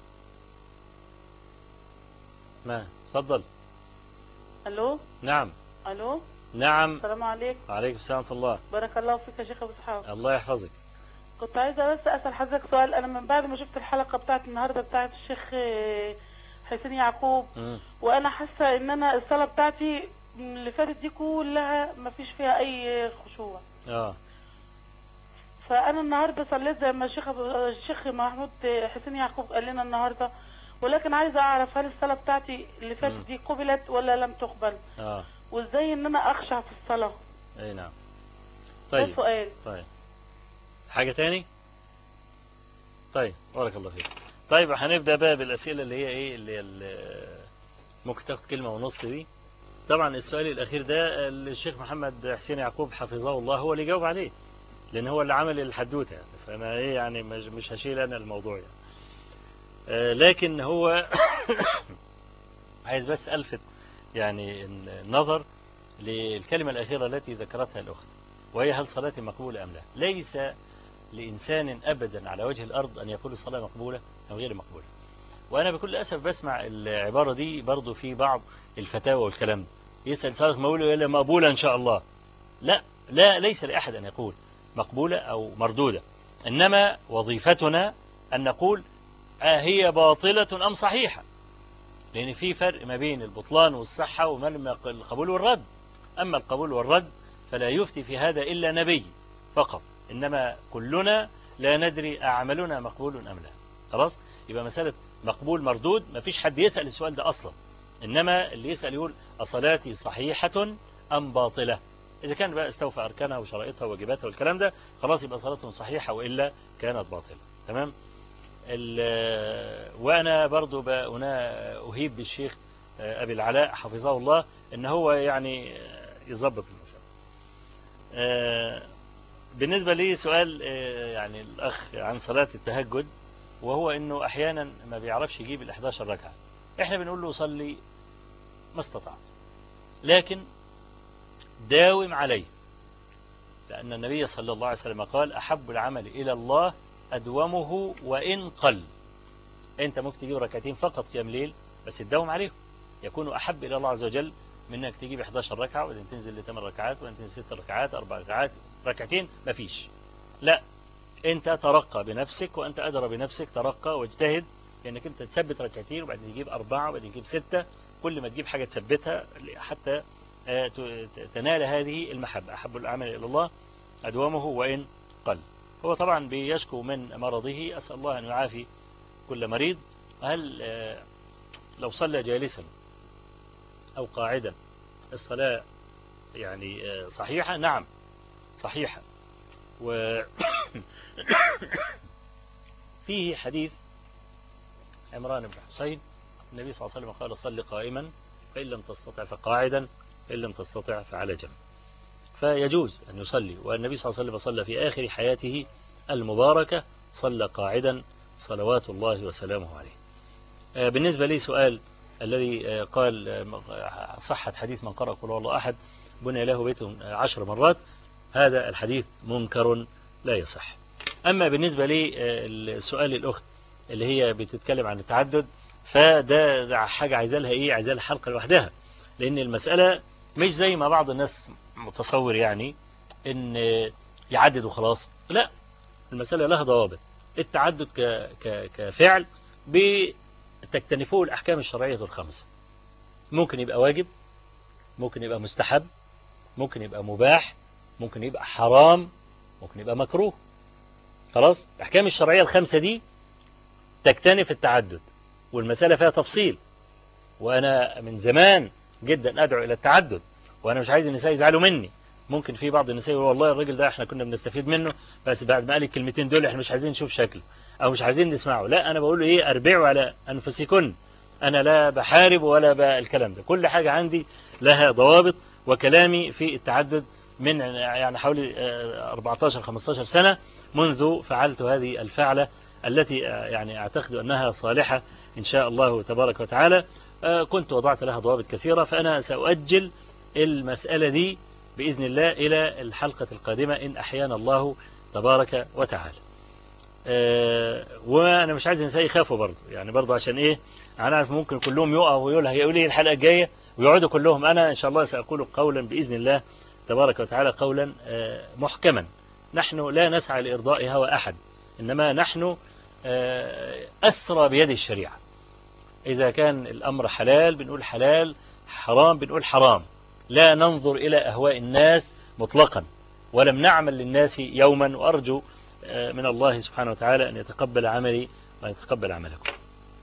ما تفضل الو نعم الو نعم السلام عليكم عليكم السلام ورحمة الله بارك الله فيك يا شيخ ابو اسحاق الله يحفظك كنت عايزه بس اسال حضرتك سؤال انا من بعد ما شفت الحلقه بتاعت النهارده بتاعت الشيخ آه، حسين يعقوب مم. وانا حاسه ان انا الصلاه بتاعتي اللي فاتت دي كلها ما فيش فيها اي خشوع اه فانا النهارده صليت زي ما الشيخ أبو- الشيخ محمود حسين يعقوب قال لنا النهارده ولكن عايزه اعرف هل الصلاه بتاعتي اللي مم. فاتت دي قبلت ولا لم تقبل اه وازاي ان انا اخشع في الصلاه اي نعم ده طيب سؤال طيب حاجة تاني طيب بارك الله فيك طيب هنبدأ بقى بالأسئلة اللي هي ايه اللي هي ال- ممكن تاخد كلمة ونص دي طبعا السؤال الأخير ده الشيخ محمد حسين يعقوب حفظه الله هو اللي جاوب عليه لأن هو اللي عمل الحدوتة يعني فأنا إيه يعني مش مش هشيل أنا الموضوع يعني آه، لكن هو عايز بس ألفت يعني النظر للكلمة الأخيرة التي ذكرتها الأخت وهي هل صلاتي مقبولة أم لا ليس لإنسان أبدا على وجه الأرض أن يقول الصلاة مقبولة أو غير مقبولة وأنا بكل أسف بسمع العبارة دي برضو في بعض الفتاوى والكلام ده يسأل صلاة مقبولة ولا مقبولة إن شاء الله لا لا ليس لأحد أن يقول مقبولة أو مردودة إنما وظيفتنا أن نقول هي باطلة أم صحيحة لأن في فرق ما بين البطلان والصحة ومن القبول والرد أما القبول والرد فلا يفتي في هذا إلا نبي فقط إنما كلنا لا ندري أعملنا مقبول أم لا خلاص يبقى مسألة مقبول مردود ما فيش حد يسأل السؤال ده أصلا إنما اللي يسأل يقول أصلاتي صحيحة أم باطلة إذا كان بقى استوفى أركانها وشرائطها وواجباتها والكلام ده خلاص يبقى صلاتهم صحيحة وإلا كانت باطلة تمام وأنا برضو أنا أهيب بالشيخ أبي العلاء حفظه الله إن هو يعني يظبط المسألة بالنسبة لي سؤال يعني الأخ عن صلاة التهجد وهو إنه أحيانا ما بيعرفش يجيب ال 11 ركعة إحنا بنقول له صلي ما استطعت لكن داوم عليه لأن النبي صلى الله عليه وسلم قال أحب العمل إلى الله أدومه وإن قل أنت ممكن تجيب ركعتين فقط قيام ليل بس تداوم عليهم يكون أحب إلى الله عز وجل من أنك تجيب 11 ركعة وبعدين تنزل لثمان ركعات وبعدين تنزل ست ركعات أربع ركعات ركعتين مفيش لا أنت ترقى بنفسك وأنت أدرى بنفسك ترقى واجتهد لأنك أنت تثبت ركعتين وبعدين تجيب أربعة وبعدين تجيب ستة كل ما تجيب حاجة تثبتها حتى تنال هذه المحبة أحب الأعمال إلى الله أدومه وإن قل هو طبعا بيشكو من مرضه أسأل الله أن يعافي كل مريض هل لو صلى جالسا أو قاعدا الصلاة يعني صحيحة نعم صحيحة و فيه حديث عمران بن حسين النبي صلى الله عليه وسلم قال صل قائما فإن لم تستطع فقاعدا فإن لم تستطع فعلى جنب فيجوز أن يصلي والنبي صلى الله عليه وسلم صلى في آخر حياته المباركة صلى قاعدا صلوات الله وسلامه عليه بالنسبة لي سؤال الذي قال صحة حديث من قرأ قل الله أحد بني له بيت عشر مرات هذا الحديث منكر لا يصح أما بالنسبة لي السؤال الأخت اللي هي بتتكلم عن التعدد فده ده حاجة عايزة لها إيه عايزة لها حلقة لوحدها لأن المسألة مش زي ما بعض الناس متصور يعني إن يعدد وخلاص لا المسألة لها ضوابط التعدد ك ك كفعل بتكتنفوه الأحكام الشرعية الخمسة ممكن يبقى واجب ممكن يبقى مستحب ممكن يبقى مباح ممكن يبقى حرام ممكن يبقى مكروه خلاص الأحكام الشرعية الخمسة دي تكتنف التعدد والمسألة فيها تفصيل وأنا من زمان جدا أدعو إلى التعدد وأنا مش عايز النساء يزعلوا مني ممكن في بعض النساء يقول والله الراجل ده احنا كنا بنستفيد منه بس بعد ما قال الكلمتين دول احنا مش عايزين نشوف شكله او مش عايزين نسمعه لا انا بقول له ايه اربعوا على انفسكن انا لا بحارب ولا الكلام ده كل حاجة عندي لها ضوابط وكلامي في التعدد من يعني حوالي 14 15 سنة منذ فعلت هذه الفعلة التي يعني اعتقد انها صالحة ان شاء الله تبارك وتعالى كنت وضعت لها ضوابط كثيرة فانا سأؤجل المسألة دي بإذن الله إلى الحلقة القادمة إن أحيانا الله تبارك وتعالى أه وأنا مش عايز النساء يخافوا برضه يعني برضه عشان إيه أنا عارف ممكن كلهم يقعوا ويقول هيقول إيه الحلقة الجاية ويقعدوا كلهم أنا إن شاء الله سأقول قولا بإذن الله تبارك وتعالى قولا أه محكما نحن لا نسعى لإرضاء هوى أحد إنما نحن أه أسرى بيد الشريعة إذا كان الأمر حلال بنقول حلال حرام بنقول حرام لا ننظر إلى أهواء الناس مطلقا ولم نعمل للناس يوما وأرجو من الله سبحانه وتعالى أن يتقبل عملي وأن يتقبل عملكم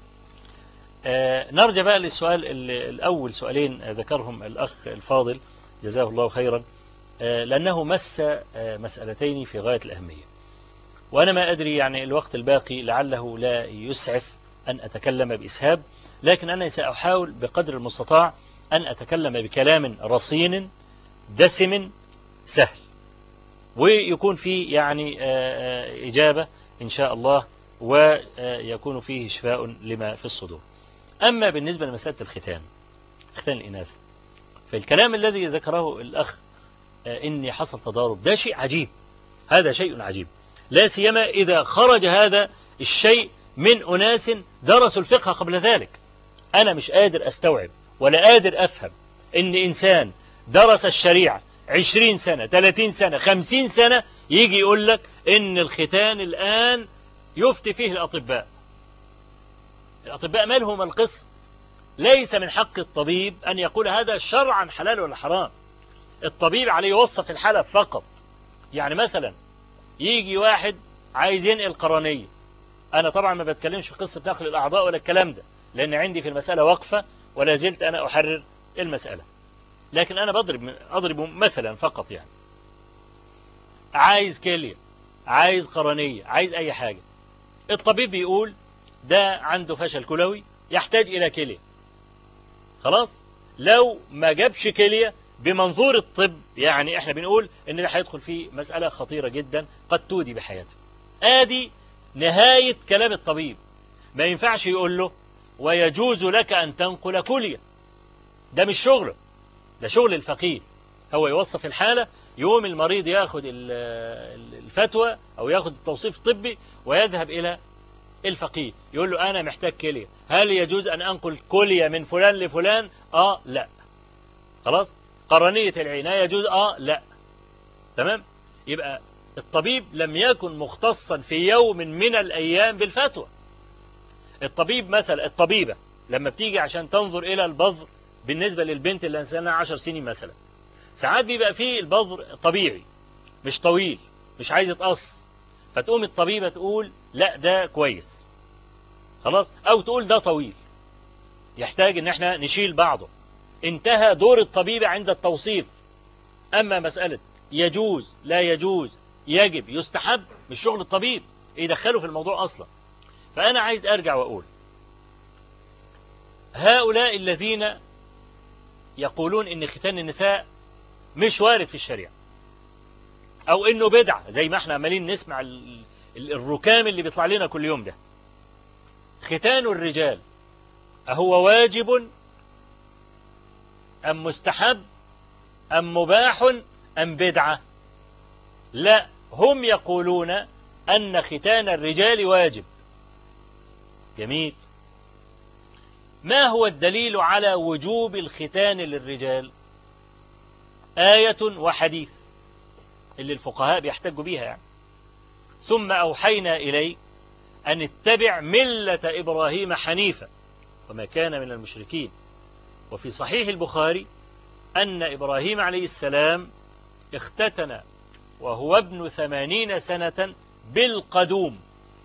نرجع بقى للسؤال الأول سؤالين ذكرهم الأخ الفاضل جزاه الله خيرا لأنه مس مسألتين في غاية الأهمية وأنا ما أدري يعني الوقت الباقي لعله لا يسعف أن أتكلم بإسهاب لكن أنا سأحاول بقدر المستطاع أن أتكلم بكلام رصين دسم سهل ويكون فيه يعني آه، آه، إجابة إن شاء الله ويكون فيه شفاء لما في الصدور أما بالنسبة لمسألة الختان ختان الإناث فالكلام الذي ذكره الأخ آه، إني حصل تضارب ده شيء عجيب هذا شيء عجيب لا سيما إذا خرج هذا الشيء من أناس درسوا الفقه قبل ذلك أنا مش قادر أستوعب ولا قادر أفهم إن إنسان درس الشريعة عشرين سنة ثلاثين سنة خمسين سنة يجي يقول لك إن الختان الآن يفتي فيه الأطباء الأطباء مالهم القصة ليس من حق الطبيب أن يقول هذا شرعا حلال ولا حرام الطبيب عليه يوصف الحالة فقط يعني مثلا يجي واحد عايز ينقل قرنية أنا طبعا ما بتكلمش في قصة نقل الأعضاء ولا الكلام ده لأن عندي في المسألة وقفة ولا زلت أنا أحرر المسألة لكن أنا بضرب أضرب مثلا فقط يعني عايز كلية عايز قرنية عايز أي حاجة الطبيب بيقول ده عنده فشل كلوي يحتاج إلى كلية خلاص لو ما جابش كلية بمنظور الطب يعني احنا بنقول ان ده هيدخل في مسألة خطيرة جدا قد تودي بحياته ادي نهاية كلام الطبيب ما ينفعش يقول له ويجوز لك ان تنقل كلية ده مش شغله ده شغل الفقيه هو يوصف الحالة يوم المريض ياخد الفتوى او ياخد التوصيف الطبي ويذهب الى الفقيه يقول له انا محتاج كلية هل يجوز ان انقل كلية من فلان لفلان اه لا خلاص قرنية العناية يجوز اه لا تمام يبقى الطبيب لم يكن مختصا في يوم من الايام بالفتوى الطبيب مثلا الطبيبة لما بتيجي عشان تنظر الى البذر بالنسبة للبنت اللي سنها عشر سنين مثلا ساعات بيبقى فيه البذر طبيعي مش طويل مش عايز يتقص فتقوم الطبيبة تقول لا ده كويس خلاص او تقول ده طويل يحتاج ان احنا نشيل بعضه انتهى دور الطبيب عند التوصيف اما مسألة يجوز لا يجوز يجب يستحب مش شغل الطبيب يدخله في الموضوع اصلا فانا عايز ارجع واقول هؤلاء الذين يقولون ان ختان النساء مش وارد في الشريعة او انه بدعة زي ما احنا عمالين نسمع الركام اللي بيطلع لنا كل يوم ده ختان الرجال أهو واجب أم مستحب أم مباح أم بدعة لا هم يقولون أن ختان الرجال واجب جميل ما هو الدليل على وجوب الختان للرجال آية وحديث اللي الفقهاء بيحتجوا بيها يعني ثم أوحينا إليك أن اتبع ملة إبراهيم حنيفا وما كان من المشركين وفي صحيح البخاري أن إبراهيم عليه السلام اختتن وهو ابن ثمانين سنة بالقدوم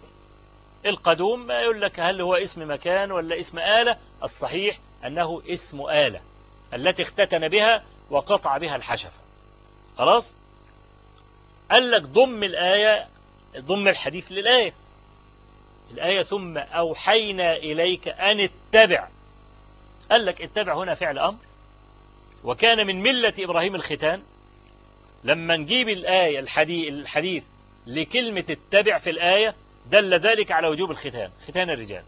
القدوم ما يقول لك هل هو اسم مكان ولا اسم آلة الصحيح أنه اسم آلة التي اختتن بها وقطع بها الحشفة خلاص قال لك ضم الآية ضم الحديث للآية الآية ثم أوحينا إليك أن اتبع قال لك اتبع هنا فعل أمر وكان من ملة إبراهيم الختان لما نجيب الآية الحديث, الحديث لكلمة اتبع في الآية دل ذلك على وجوب الختان ختان الرجال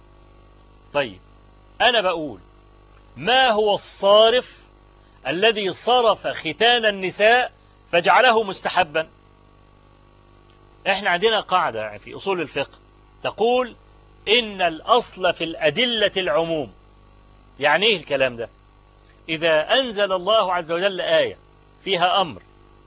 طيب أنا بقول ما هو الصارف الذي صرف ختان النساء فجعله مستحبا احنا عندنا قاعدة في أصول الفقه تقول إن الأصل في الأدلة العموم يعني إيه الكلام ده إذا أنزل الله عز وجل آية فيها أمر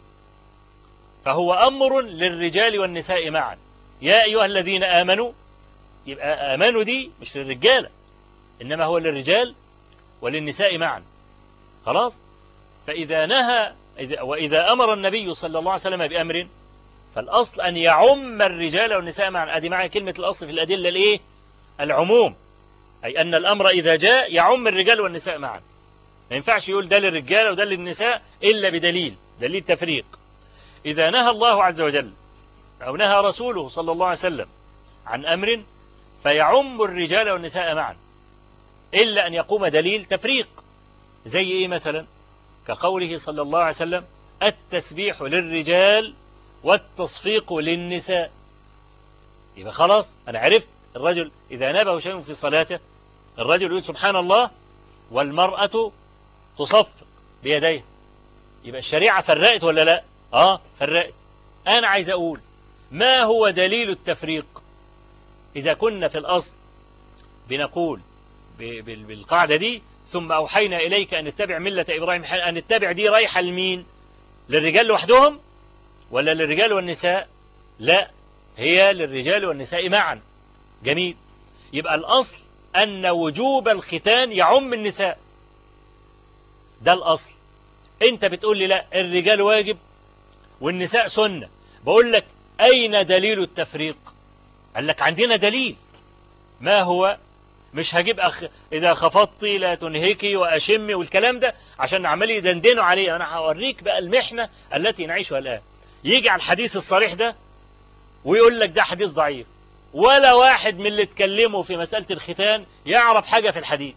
فهو أمر للرجال والنساء معا يا أيها الذين آمنوا يبقى آمنوا دي مش للرجالة إنما هو للرجال وللنساء معا خلاص فإذا نهى وإذا أمر النبي صلى الله عليه وسلم بأمر فالأصل أن يعم الرجال والنساء معا أدي معي كلمة الأصل في الأدلة الإيه العموم أي أن الأمر إذا جاء يعم الرجال والنساء معا ما ينفعش يقول ده للرجال وده للنساء إلا بدليل دليل تفريق إذا نهى الله عز وجل أو نهى رسوله صلى الله عليه وسلم عن أمر فيعم الرجال والنساء معا إلا أن يقوم دليل تفريق زي إيه مثلا كقوله صلى الله عليه وسلم التسبيح للرجال والتصفيق للنساء يبقى خلاص أنا عرفت الرجل إذا نابه شيء في صلاته الرجل يقول سبحان الله والمرأة تصفق بيديها يبقى الشريعة فرقت ولا لا آه فرقت أنا عايز أقول ما هو دليل التفريق إذا كنا في الأصل بنقول ب- بال- بالقاعدة دي ثم أوحينا إليك أن نتبع ملة إبراهيم ح- أن نتبع دي رايحة لمين للرجال لوحدهم ولا للرجال والنساء لا هي للرجال والنساء معا جميل يبقى الأصل أن وجوب الختان يعم النساء ده الأصل أنت بتقول لي لا الرجال واجب والنساء سنة بقول لك أين دليل التفريق قال لك عندنا دليل ما هو مش هجيب أخ... إذا خفضتي لا تنهكي وأشمي والكلام ده عشان عمال يدندنوا عليه أنا هوريك بقى المحنة التي نعيشها الآن يجي على الحديث الصريح ده ويقول لك ده حديث ضعيف ولا واحد من اللي اتكلموا في مسألة الختان يعرف حاجة في الحديث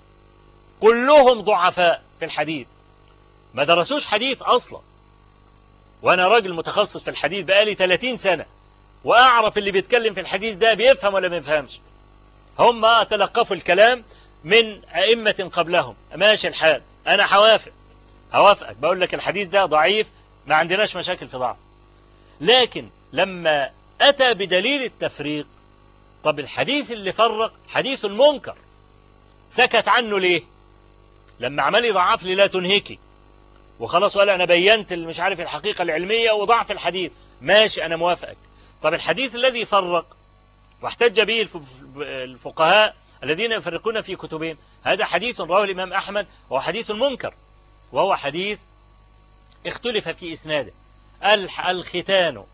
كلهم ضعفاء في الحديث ما درسوش حديث أصلا وأنا راجل متخصص في الحديث بقالي 30 سنة وأعرف اللي بيتكلم في الحديث ده بيفهم ولا ما بيفهمش هم تلقفوا الكلام من أئمة قبلهم ماشي الحال أنا هوافق هوافقك بقول لك الحديث ده ضعيف ما عندناش مشاكل في ضعف لكن لما أتى بدليل التفريق طب الحديث اللي فرق حديث منكر سكت عنه ليه لما عمال يضعف لي لا تنهكي وخلاص ولا أنا بينت مش عارف الحقيقة العلمية وضعف الحديث ماشي أنا موافقك طب الحديث الذي فرق واحتج به الف- الفقهاء الذين يفرقون في كتبهم هذا حديث رواه الإمام أحمد وهو حديث منكر وهو حديث اختلف في إسناده الح- الختان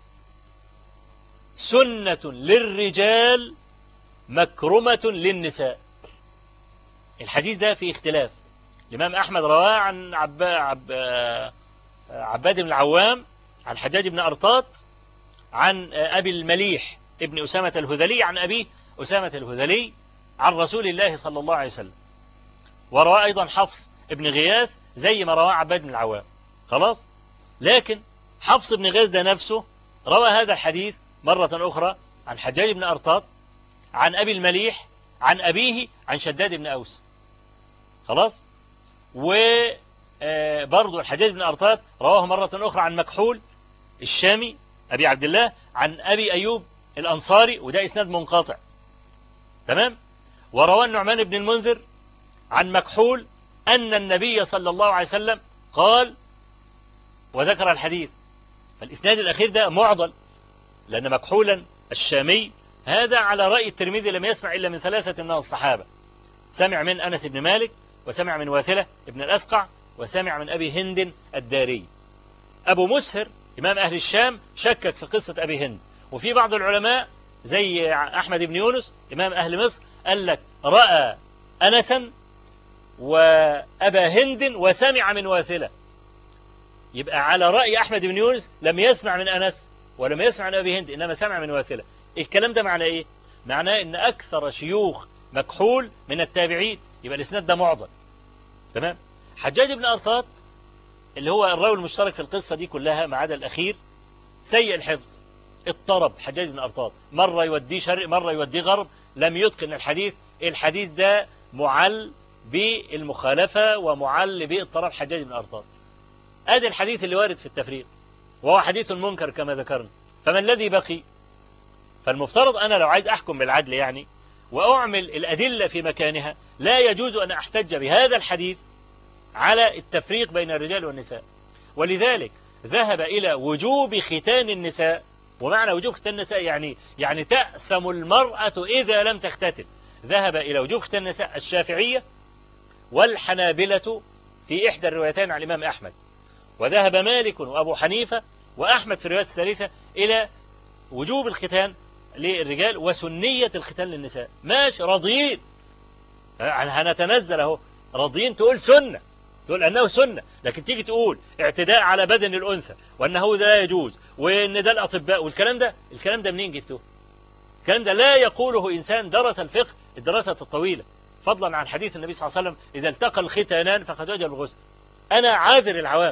سنة للرجال مكرمة للنساء الحديث ده فيه اختلاف الإمام أحمد رواه عن عب... عب... عباد بن العوام عن حجاج بن أرطاط عن أبي المليح ابن أسامة الهذلي عن أبيه أسامة الهذلي عن رسول الله صلى الله عليه وسلم ورواه أيضا حفص ابن غياث زي ما رواه عباد بن العوام خلاص لكن حفص بن غياث ده نفسه روى هذا الحديث مرة أخرى عن حجاج بن أرطاط عن أبي المليح عن أبيه عن شداد بن أوس خلاص وبرضو الحجاج بن أرطاط رواه مرة أخرى عن مكحول الشامي أبي عبد الله عن أبي أيوب الأنصاري وده إسناد منقطع تمام وروى النعمان بن المنذر عن مكحول أن النبي صلى الله عليه وسلم قال وذكر الحديث فالإسناد الأخير ده معضل لأن مكحولا الشامي هذا على رأي الترمذي لم يسمع إلا من ثلاثة من الصحابة سمع من أنس بن مالك وسمع من واثلة ابن الأسقع وسمع من أبي هند الداري أبو مسهر إمام أهل الشام شكك في قصة أبي هند وفي بعض العلماء زي أحمد بن يونس إمام أهل مصر قال لك رأى أنسا وأبا هند وسمع من واثلة يبقى على رأي أحمد بن يونس لم يسمع من أنس ولم يسمع من أبي هند إنما سمع من واثلة الكلام ده معناه إيه معناه إن أكثر شيوخ مكحول من التابعين يبقى الإسناد ده معضل تمام حجاج بن أرطاط اللي هو الراوي المشترك في القصة دي كلها ما عدا الأخير سيء الحفظ اضطرب حجاج بن أرطاط مرة يوديه شرق مرة يوديه غرب لم يتقن الحديث الحديث ده معل بالمخالفة ومعل باضطراب حجاج بن أرطاط ادي الحديث اللي وارد في التفريق وهو حديث منكر كما ذكرنا فما الذي بقي فالمفترض أنا لو عايز أحكم بالعدل يعني وأعمل الأدلة في مكانها لا يجوز أن أحتج بهذا الحديث على التفريق بين الرجال والنساء ولذلك ذهب إلى وجوب ختان النساء ومعنى وجوب ختان النساء يعني يعني تأثم المرأة إذا لم تختتن ذهب إلى وجوب ختان النساء الشافعية والحنابلة في إحدى الروايتين عن الإمام أحمد وذهب مالك وأبو حنيفة وأحمد في الرواية الثالثة إلى وجوب الختان للرجال وسنية الختان للنساء ماشي راضيين هنتنزل اهو راضيين تقول سنة تقول أنه سنة لكن تيجي تقول اعتداء على بدن الأنثى وأنه ده لا يجوز وأن ده الأطباء والكلام ده الكلام ده منين جبتوه الكلام ده لا يقوله إنسان درس الفقه الدراسة الطويلة فضلا عن حديث النبي صلى الله عليه وسلم إذا التقى الختانان فقد وجب الغسل أنا عاذر العوام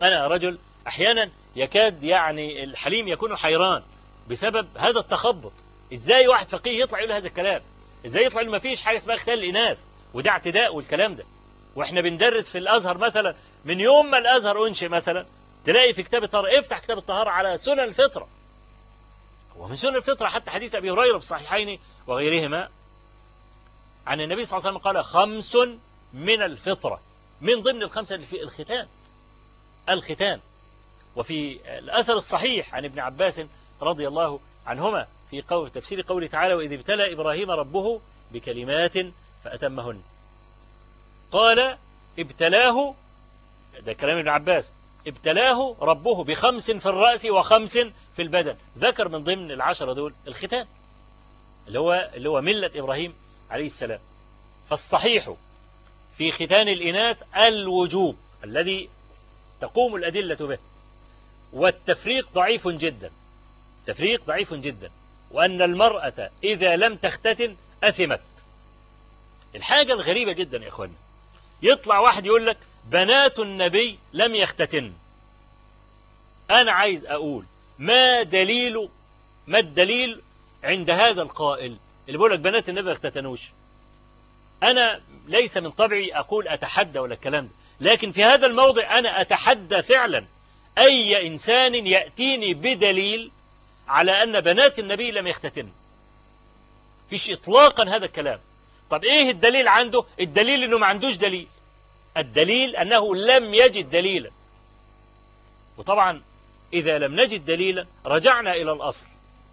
أنا رجل أحيانا يكاد يعني الحليم يكون حيران بسبب هذا التخبط إزاي واحد فقيه يطلع يقول هذا الكلام إزاي يطلع ما فيش حاجة اسمها اختيار الإناث وده اعتداء والكلام ده واحنا بندرس في الازهر مثلا من يوم ما الازهر انشئ مثلا تلاقي في كتاب الطهارة افتح كتاب الطهارة على سنن الفطرة ومن سنن الفطرة حتى حديث أبي هريرة في الصحيحين وغيرهما عن النبي صلى الله عليه وسلم قال خمس من الفطرة من ضمن الخمسة اللي في الختان الختان وفي الأثر الصحيح عن ابن عباس رضي الله عنهما في قول تفسير قوله تعالى وإذ ابتلى إبراهيم ربه بكلمات فأتمهن قال ابتلاه ده كلام ابن عباس ابتلاه ربه بخمس في الرأس وخمس في البدن ذكر من ضمن العشرة دول الختان اللي هو اللي هو ملة إبراهيم عليه السلام فالصحيح في ختان الإناث الوجوب الذي تقوم الأدلة به والتفريق ضعيف جدا تفريق ضعيف جدا وأن المرأة إذا لم تختتن أثمت الحاجة الغريبة جدا يا أخواني يطلع واحد يقول لك بنات النبي لم يختتن أنا عايز أقول ما دليل ما الدليل عند هذا القائل اللي بيقول لك بنات النبي ما يختتنوش أنا ليس من طبعي أقول أتحدى ولا الكلام ده لكن في هذا الموضع أنا أتحدى فعلا أي إنسان يأتيني بدليل على أن بنات النبي لم يختتن فيش إطلاقا هذا الكلام طب إيه الدليل عنده الدليل أنه ما عندوش دليل الدليل أنه لم يجد دليلا وطبعا إذا لم نجد دليلا رجعنا إلى الأصل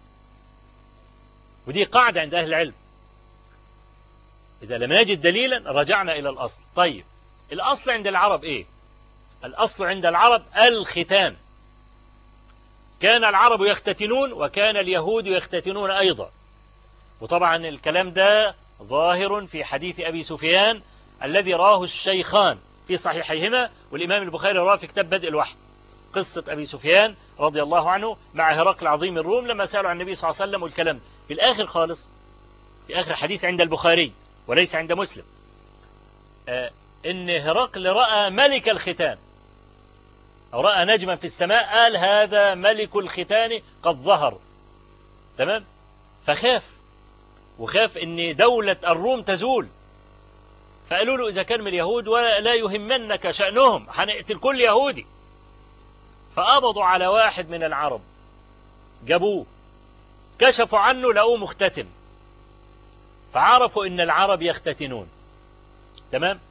ودي قاعدة عند أهل العلم إذا لم نجد دليلا رجعنا إلى الأصل طيب الأصل عند العرب إيه الأصل عند العرب الختان كان العرب يختتنون وكان اليهود يختتنون أيضا وطبعا الكلام ده ظاهر في حديث أبي سفيان الذي راه الشيخان في صحيحيهما والإمام البخاري رواه في كتاب بدء الوحي قصة أبي سفيان رضي الله عنه مع هرقل عظيم الروم لما سألوا عن النبي صلى الله عليه وسلم والكلام في الآخر خالص في آخر حديث عند البخاري وليس عند مسلم آه إن هرقل رأى ملك الختان أو رأى نجما في السماء قال هذا ملك الختان قد ظهر تمام فخاف وخاف ان دولة الروم تزول فقالوا له إذا كان من اليهود ولا يهمنك شأنهم هنقتل كل يهودي فقبضوا على واحد من العرب جابوه كشفوا عنه لقوه مختتن فعرفوا ان العرب يختتنون تمام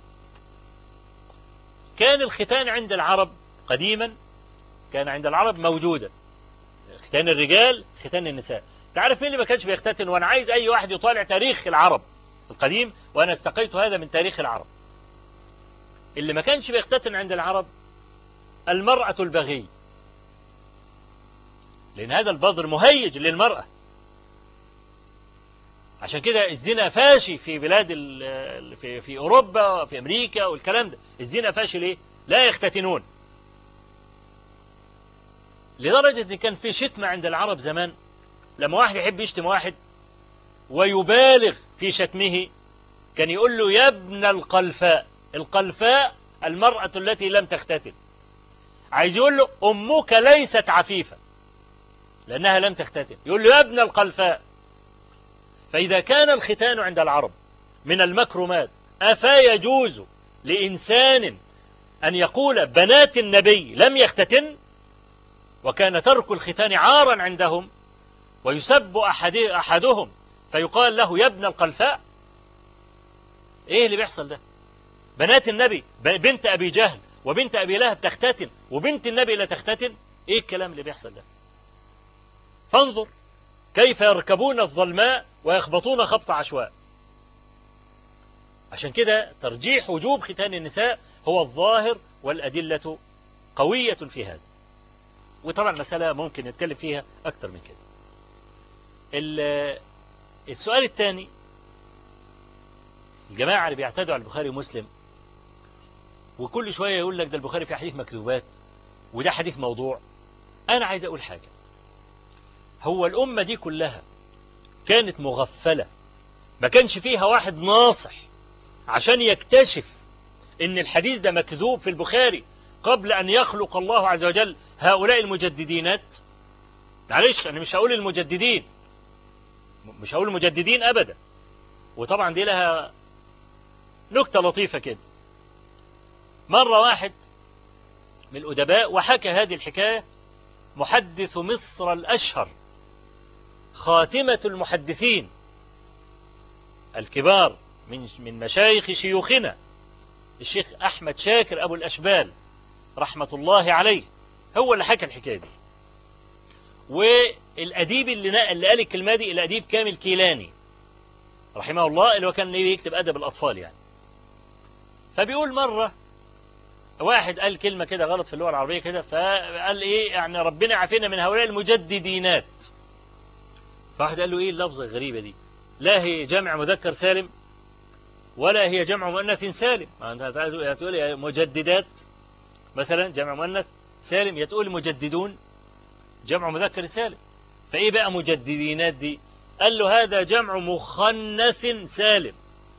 كان الختان عند العرب قديما كان عند العرب موجودا ختان الرجال ختان النساء تعرف مين اللي ما كانش بيختتن وانا عايز اي واحد يطالع تاريخ العرب القديم وانا استقيت هذا من تاريخ العرب اللي ما كانش بيختتن عند العرب المرأة البغي لأن هذا البذر مهيج للمرأة عشان كده الزنا فاشي في بلاد في في أوروبا وفي أمريكا والكلام ده الزنا فاشي ليه؟ لا يختتنون لدرجة أن كان في شتمة عند العرب زمان لما واحد يحب يشتم واحد ويبالغ في شتمه كان يقول له يا ابن القلفاء القلفاء المرأة التي لم تختتن عايز يقول له أمك ليست عفيفة لأنها لم تختتن يقول له يا ابن القلفاء فإذا كان الختان عند العرب من المكرمات أفا يجوز لإنسان أن يقول بنات النبي لم يختتن وكان ترك الختان عارا عندهم ويسب أحد أحدهم فيقال له يا ابن القلفاء ايه اللي بيحصل ده بنات النبي بنت أبي جهل وبنت أبي لهب تختتن وبنت النبي لا تختتن ايه الكلام اللي بيحصل ده فانظر كيف يركبون الظلماء ويخبطون خبط عشواء عشان كده ترجيح وجوب ختان النساء هو الظاهر والأدلة قوية في هذا وطبعا مسألة ممكن نتكلم فيها أكثر من كده السؤال الثاني الجماعة اللي بيعتدوا على البخاري ومسلم وكل شوية يقول لك ده البخاري في حديث مكذوبات وده حديث موضوع أنا عايز أقول حاجة هو الأمة دي كلها كانت مغفلة ما كانش فيها واحد ناصح عشان يكتشف ان الحديث ده مكذوب في البخاري قبل أن يخلق الله عز وجل هؤلاء المجددينات معلش أنا مش هقول المجددين مش هقول المجددين أبدا وطبعا دي لها نكتة لطيفة كده مرة واحد من الأدباء وحكى هذه الحكاية محدث مصر الأشهر خاتمة المحدثين الكبار من من مشايخ شيوخنا الشيخ أحمد شاكر أبو الأشبال رحمة الله عليه هو اللي حكى الحكاية دي والأديب اللي, اللي قال الكلمة دي الأديب كامل كيلاني رحمه الله اللي هو كان يكتب أدب الأطفال يعني فبيقول مرة واحد قال كلمة كده غلط في اللغة العربية كده فقال إيه يعني ربنا عافينا من هؤلاء المجددينات فواحد قال له إيه اللفظة الغريبة دي لا هي جمع مذكر سالم ولا هي جمع مؤنث سالم انت هتقول يا مجددات مثلا جمع مؤنث سالم يتقول مجددون جمع مذكر سالم فايه بقى مجددينات دي قال له هذا جمع مخنث سالم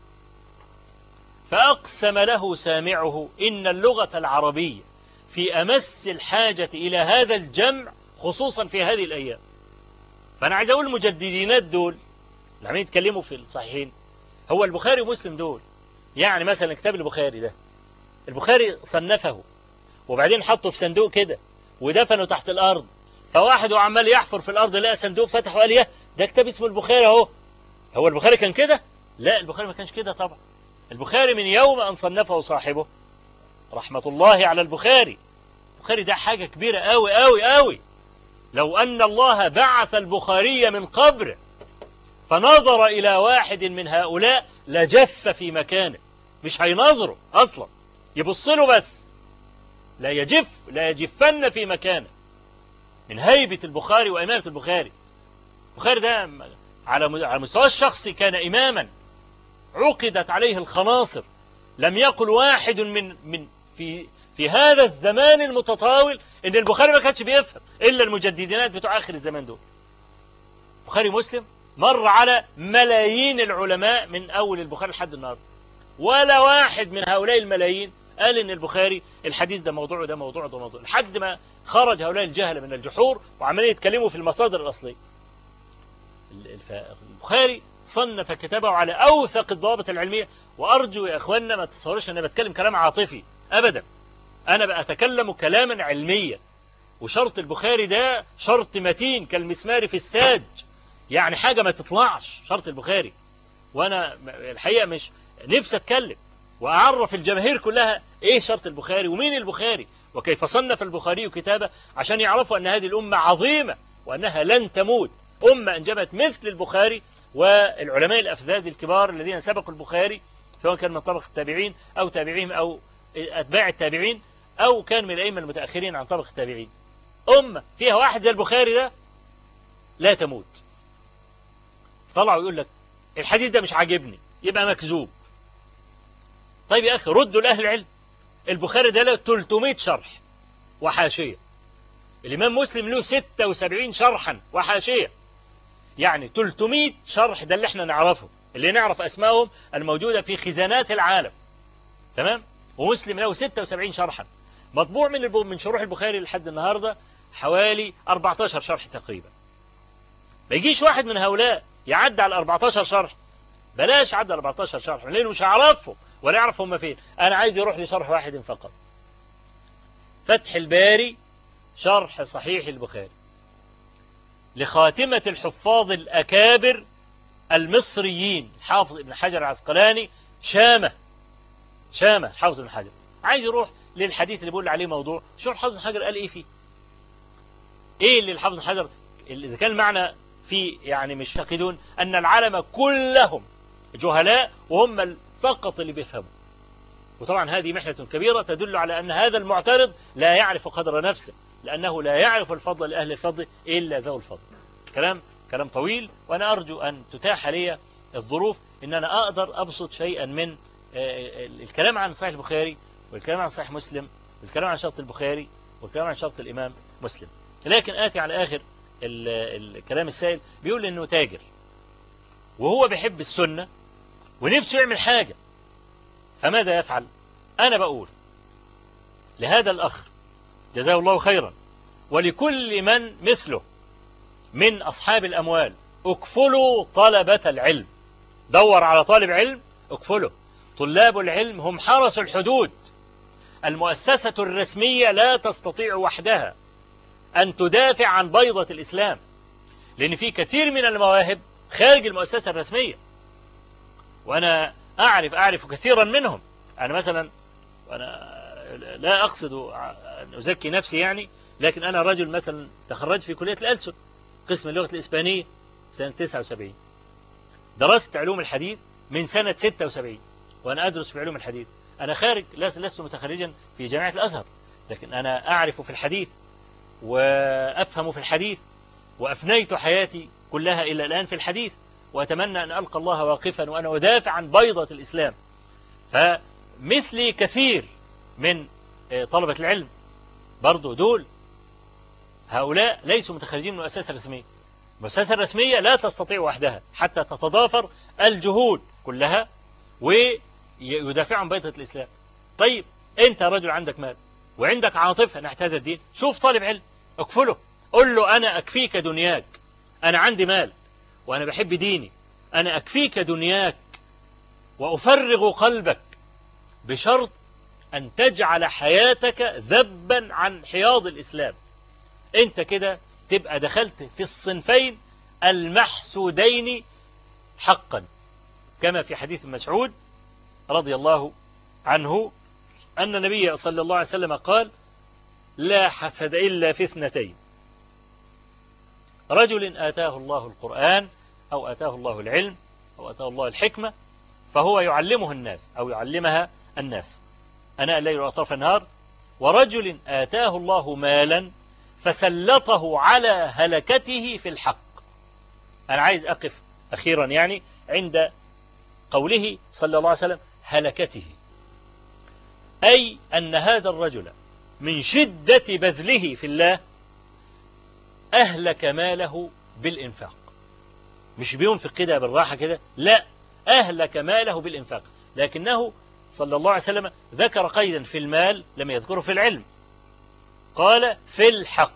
فأقسم له سامعه إن اللغة العربية في أمس الحاجة إلى هذا الجمع خصوصا في هذه الأيام فأنا عايز أقول المجددينات دول اللي عمالين يتكلموا في الصحيحين هو البخاري ومسلم دول يعني مثلا كتاب البخاري ده البخاري صنفه وبعدين حطه في صندوق كده ودفنه تحت الأرض فواحد وعمال يحفر في الأرض لقى صندوق فتح وقال يا ده كتاب اسمه البخاري اهو هو البخاري كان كده لا البخاري ما كانش كده طبعا البخاري من يوم أن صنفه صاحبه رحمة الله على البخاري البخاري ده حاجة كبيرة قوي قوي قوي لو أن الله بعث البخاري من قبره فنظر إلى واحد من هؤلاء لجف في مكانه مش هينظره أصلا يبص له بس لا يجف لا يجفن في مكانه من هيبة البخاري وإمامة البخاري البخاري ده على مستوى الشخصي كان إماما عقدت عليه الخناصر لم يقل واحد من من في في هذا الزمان المتطاول ان البخاري ما كانش بيفهم الا المجددينات بتوع اخر الزمان دول بخاري مسلم مر على ملايين العلماء من أول البخاري لحد النهارده ولا واحد من هؤلاء الملايين قال إن البخاري الحديث ده موضوع ده موضوع ده موضوع لحد ما خرج هؤلاء الجهلة من الجحور وعمالين يتكلموا في المصادر الأصلية البخاري صنف كتابه على أوثق الضوابط العلمية وأرجو يا أخوانا ما تصورش أن أنا بتكلم كلام عاطفي أبدا أنا بأتكلم كلاما علميا وشرط البخاري ده شرط متين كالمسمار في الساج يعني حاجة ما تطلعش شرط البخاري وانا الحقيقة مش نفسي اتكلم واعرف الجماهير كلها ايه شرط البخاري ومين البخاري وكيف صنف البخاري كتابه عشان يعرفوا ان هذه الامة عظيمة وانها لن تموت امة انجبت مثل البخاري والعلماء الافذاذ الكبار الذين سبقوا البخاري سواء كان من طبق التابعين او تابعيهم او اتباع التابعين او كان من الائمه المتاخرين عن طبق التابعين امه فيها واحد زي البخاري ده لا تموت طلع ويقول لك الحديث ده مش عاجبني يبقى مكذوب طيب يا أخي ردوا لأهل العلم البخاري ده له 300 شرح وحاشية الإمام مسلم له 76 شرحا وحاشية يعني 300 شرح ده اللي احنا نعرفه اللي نعرف أسمائهم الموجودة في خزانات العالم تمام ومسلم له 76 شرحا مطبوع من من شروح البخاري لحد النهاردة حوالي 14 شرح تقريبا ما يجيش واحد من هؤلاء يعدي على 14 شرح بلاش عدى 14 شرح لانه مش هعرفهم ولا يعرف هم فين انا عايز يروح لشرح واحد فقط فتح الباري شرح صحيح البخاري لخاتمة الحفاظ الأكابر المصريين حافظ ابن حجر العسقلاني شامة شامة حافظ ابن حجر عايز يروح للحديث اللي بيقول عليه موضوع شو حافظ ابن حجر قال ايه فيه ايه اللي الحافظ ابن حجر اذا كان معنى في يعني مش يعتقدون أن العالم كلهم جهلاء وهم فقط اللي بيفهموا وطبعا هذه محنة كبيرة تدل على أن هذا المعترض لا يعرف قدر نفسه لأنه لا يعرف الفضل لأهل الفضل إلا ذو الفضل كلام كلام طويل وأنا أرجو أن تتاح لي الظروف أن أنا أقدر أبسط شيئا من الكلام عن صحيح البخاري والكلام عن صحيح مسلم والكلام عن شرط البخاري والكلام عن شرط الإمام مسلم لكن آتي على آخر الكلام السائل بيقول انه تاجر وهو بيحب السنة ونفسه يعمل حاجة فماذا يفعل انا بقول لهذا الأخ جزاه الله خيرا ولكل من مثله من أصحاب الأموال اكفلوا طلبة العلم دور على طالب علم اكفله طلاب العلم هم حرس الحدود المؤسسة الرسمية لا تستطيع وحدها أن تدافع عن بيضة الإسلام لأن في كثير من المواهب خارج المؤسسة الرسمية وأنا أعرف أعرف كثيرا منهم أنا مثلا وأنا لا أقصد أن أزكي نفسي يعني لكن أنا رجل مثلا تخرجت في كلية الألسن قسم اللغة الإسبانية سنة 79 درست علوم الحديث من سنة 76 وأنا أدرس في علوم الحديث أنا خارج لست متخرجا في جامعة الأزهر لكن أنا أعرف في الحديث وأفهم في الحديث وأفنيت حياتي كلها إلى الآن في الحديث وأتمنى أن ألقى الله واقفا وأنا أدافع عن بيضة الإسلام فمثلي كثير من طلبة العلم برضو دول هؤلاء ليسوا متخرجين من المؤسسة الرسمية المؤسسة الرسمية لا تستطيع وحدها حتى تتضافر الجهود كلها ويدافع عن بيضة الإسلام طيب أنت رجل عندك مال وعندك عاطفة نحت هذا الدين شوف طالب علم اكفله قل له أنا أكفيك دنياك أنا عندي مال وأنا بحب ديني أنا أكفيك دنياك وأفرغ قلبك بشرط أن تجعل حياتك ذبا عن حياض الإسلام أنت كده تبقى دخلت في الصنفين المحسودين حقا كما في حديث مسعود رضي الله عنه أن النبي صلى الله عليه وسلم قال لا حسد إلا في اثنتين رجل آتاه الله القرآن أو آتاه الله العلم أو آتاه الله الحكمة فهو يعلمه الناس أو يعلمها الناس أنا الليل وأطراف النهار ورجل آتاه الله مالا فسلطه على هلكته في الحق أنا عايز أقف أخيرا يعني عند قوله صلى الله عليه وسلم هلكته أي أن هذا الرجل من شدة بذله في الله أهلك ماله بالإنفاق مش بينفق كده بالراحة كده لا أهلك ماله بالإنفاق لكنه صلى الله عليه وسلم ذكر قيدا في المال لم يذكره في العلم قال في الحق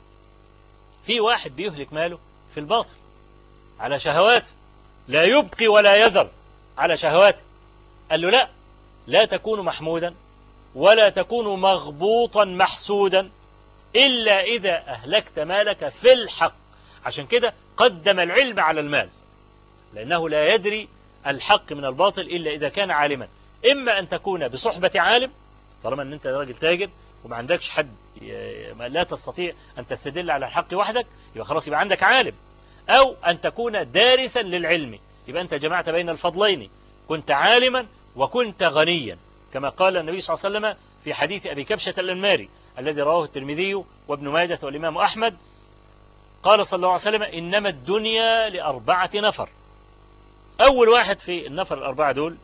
في واحد بيهلك ماله في الباطل على شهواته لا يبقي ولا يذر على شهواته قال له لا لا تكون محمودا ولا تكون مغبوطا محسودا إلا إذا أهلكت مالك في الحق عشان كده قدم العلم على المال لأنه لا يدري الحق من الباطل إلا إذا كان عالما إما أن تكون بصحبة عالم طالما أن أنت راجل تاجر وما عندكش حد لا تستطيع أن تستدل على الحق وحدك يبقى خلاص يبقى عندك عالم أو أن تكون دارسا للعلم يبقى أنت جمعت بين الفضلين كنت عالما وكنت غنيا كما قال النبي صلى الله عليه وسلم في حديث أبي كبشة الأنماري الذي رواه الترمذي وابن ماجة والإمام أحمد قال صلى الله عليه وسلم إنما الدنيا لأربعة نفر أول واحد في النفر الأربعة دول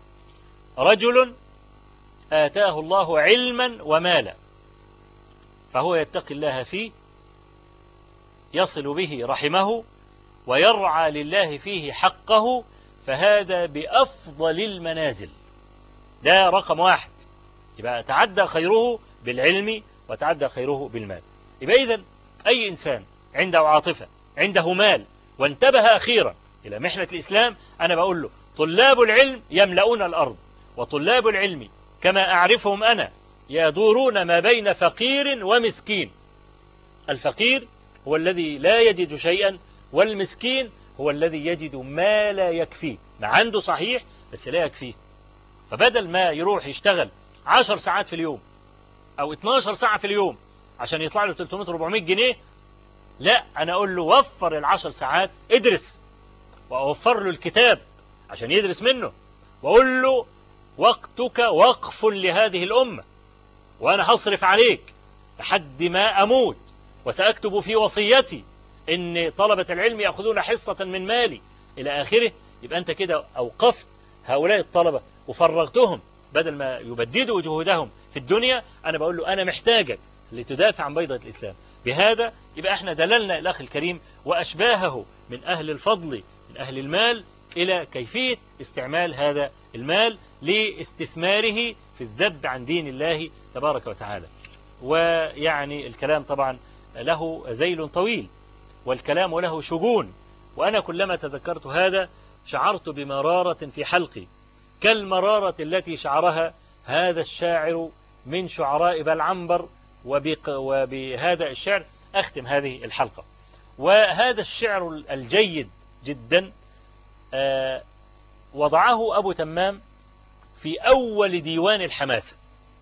رجل آتاه الله علما ومالا فهو يتقي الله فيه يصل به رحمه ويرعى لله فيه حقه فهذا بأفضل المنازل ده رقم واحد يبقى تعدى خيره بالعلم وتعدى خيره بالمال يبقى إذن أي إنسان عنده عاطفة عنده مال وانتبه أخيرا إلى محنة الإسلام أنا بقول له طلاب العلم يملؤون الأرض وطلاب العلم كما أعرفهم أنا يدورون ما بين فقير ومسكين الفقير هو الذي لا يجد شيئا والمسكين هو الذي يجد ما لا يكفيه ما عنده صحيح بس لا يكفيه فبدل ما يروح يشتغل 10 ساعات في اليوم أو 12 ساعة في اليوم عشان يطلع له 300-400 جنيه لا أنا أقول له وفر العشر ساعات ادرس وأوفر له الكتاب عشان يدرس منه وأقول له وقتك وقف لهذه الأمة وأنا هصرف عليك لحد ما أموت وسأكتب في وصيتي إن طلبة العلم يأخذون حصة من مالي إلى آخره يبقى أنت كده أوقفت هؤلاء الطلبة وفرغتهم بدل ما يبددوا جهودهم في الدنيا أنا بقول له أنا محتاجك لتدافع عن بيضة الإسلام بهذا يبقى احنا دللنا الأخ الكريم وأشباهه من أهل الفضل من أهل المال إلى كيفية استعمال هذا المال لاستثماره في الذب عن دين الله تبارك وتعالى ويعني الكلام طبعا له ذيل طويل والكلام له شجون وأنا كلما تذكرت هذا شعرت بمرارة في حلقي كالمرارة التي شعرها هذا الشاعر من شعراء بلعنبر وبق وبهذا الشعر أختم هذه الحلقة وهذا الشعر الجيد جدا آه، وضعه أبو تمام في أول ديوان الحماسة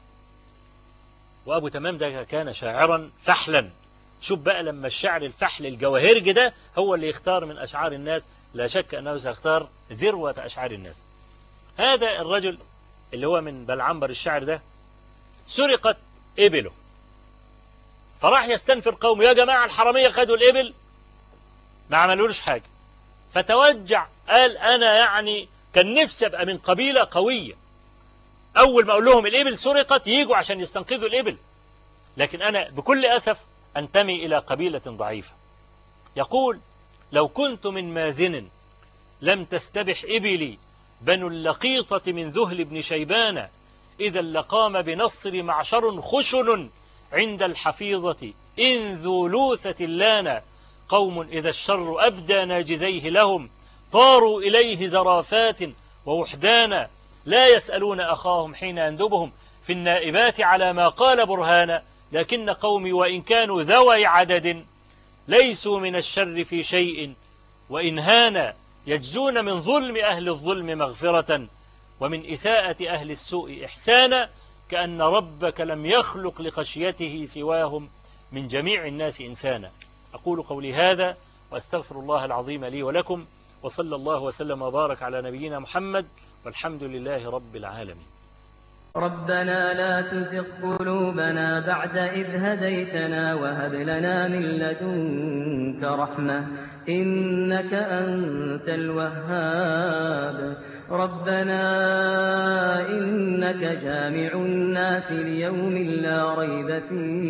وأبو تمام ده كان شاعرا فحلا شوف بقى لما الشعر الفحل الجواهرجي ده هو اللي يختار من أشعار الناس لا شك أنه سيختار ذروة أشعار الناس هذا الرجل اللي هو من بلعنبر الشعر ده سرقت إبله فراح يستنفر قومه يا جماعة الحرامية خدوا الإبل ما عملولوش حاجة فتوجع قال أنا يعني كان نفسي أبقى من قبيلة قوية أول ما أقول لهم الإبل سرقت يجوا عشان يستنقذوا الإبل لكن أنا بكل أسف أنتمي إلى قبيلة ضعيفة يقول لو كنت من مازن لم تستبح إبلي بنو اللقيطة من ذهل بن شيبان إذا لقام بنصر معشر خشن عند الحفيظة إن ذو لوثة لانا قوم إذا الشر أبدى ناجزيه لهم طاروا إليه زرافات ووحدانا لا يسألون أخاهم حين يندبهم في النائبات على ما قال برهانا لكن قومي وإن كانوا ذوي عدد ليسوا من الشر في شيء وإن هانا يجزون من ظلم أهل الظلم مغفرة ومن إساءة أهل السوء إحسانا كأن ربك لم يخلق لخشيته سواهم من جميع الناس إنسانا أقول قولي هذا وأستغفر الله العظيم لي ولكم وصلى الله وسلم وبارك على نبينا محمد والحمد لله رب العالمين ربنا لا تزغ قلوبنا بعد إذ هديتنا وهب لنا من لدنك رحمة إنك أنت الوهاب ربنا إنك جامع الناس ليوم لا ريب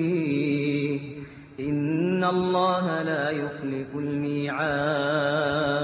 فيه إن الله لا يخلف الميعاد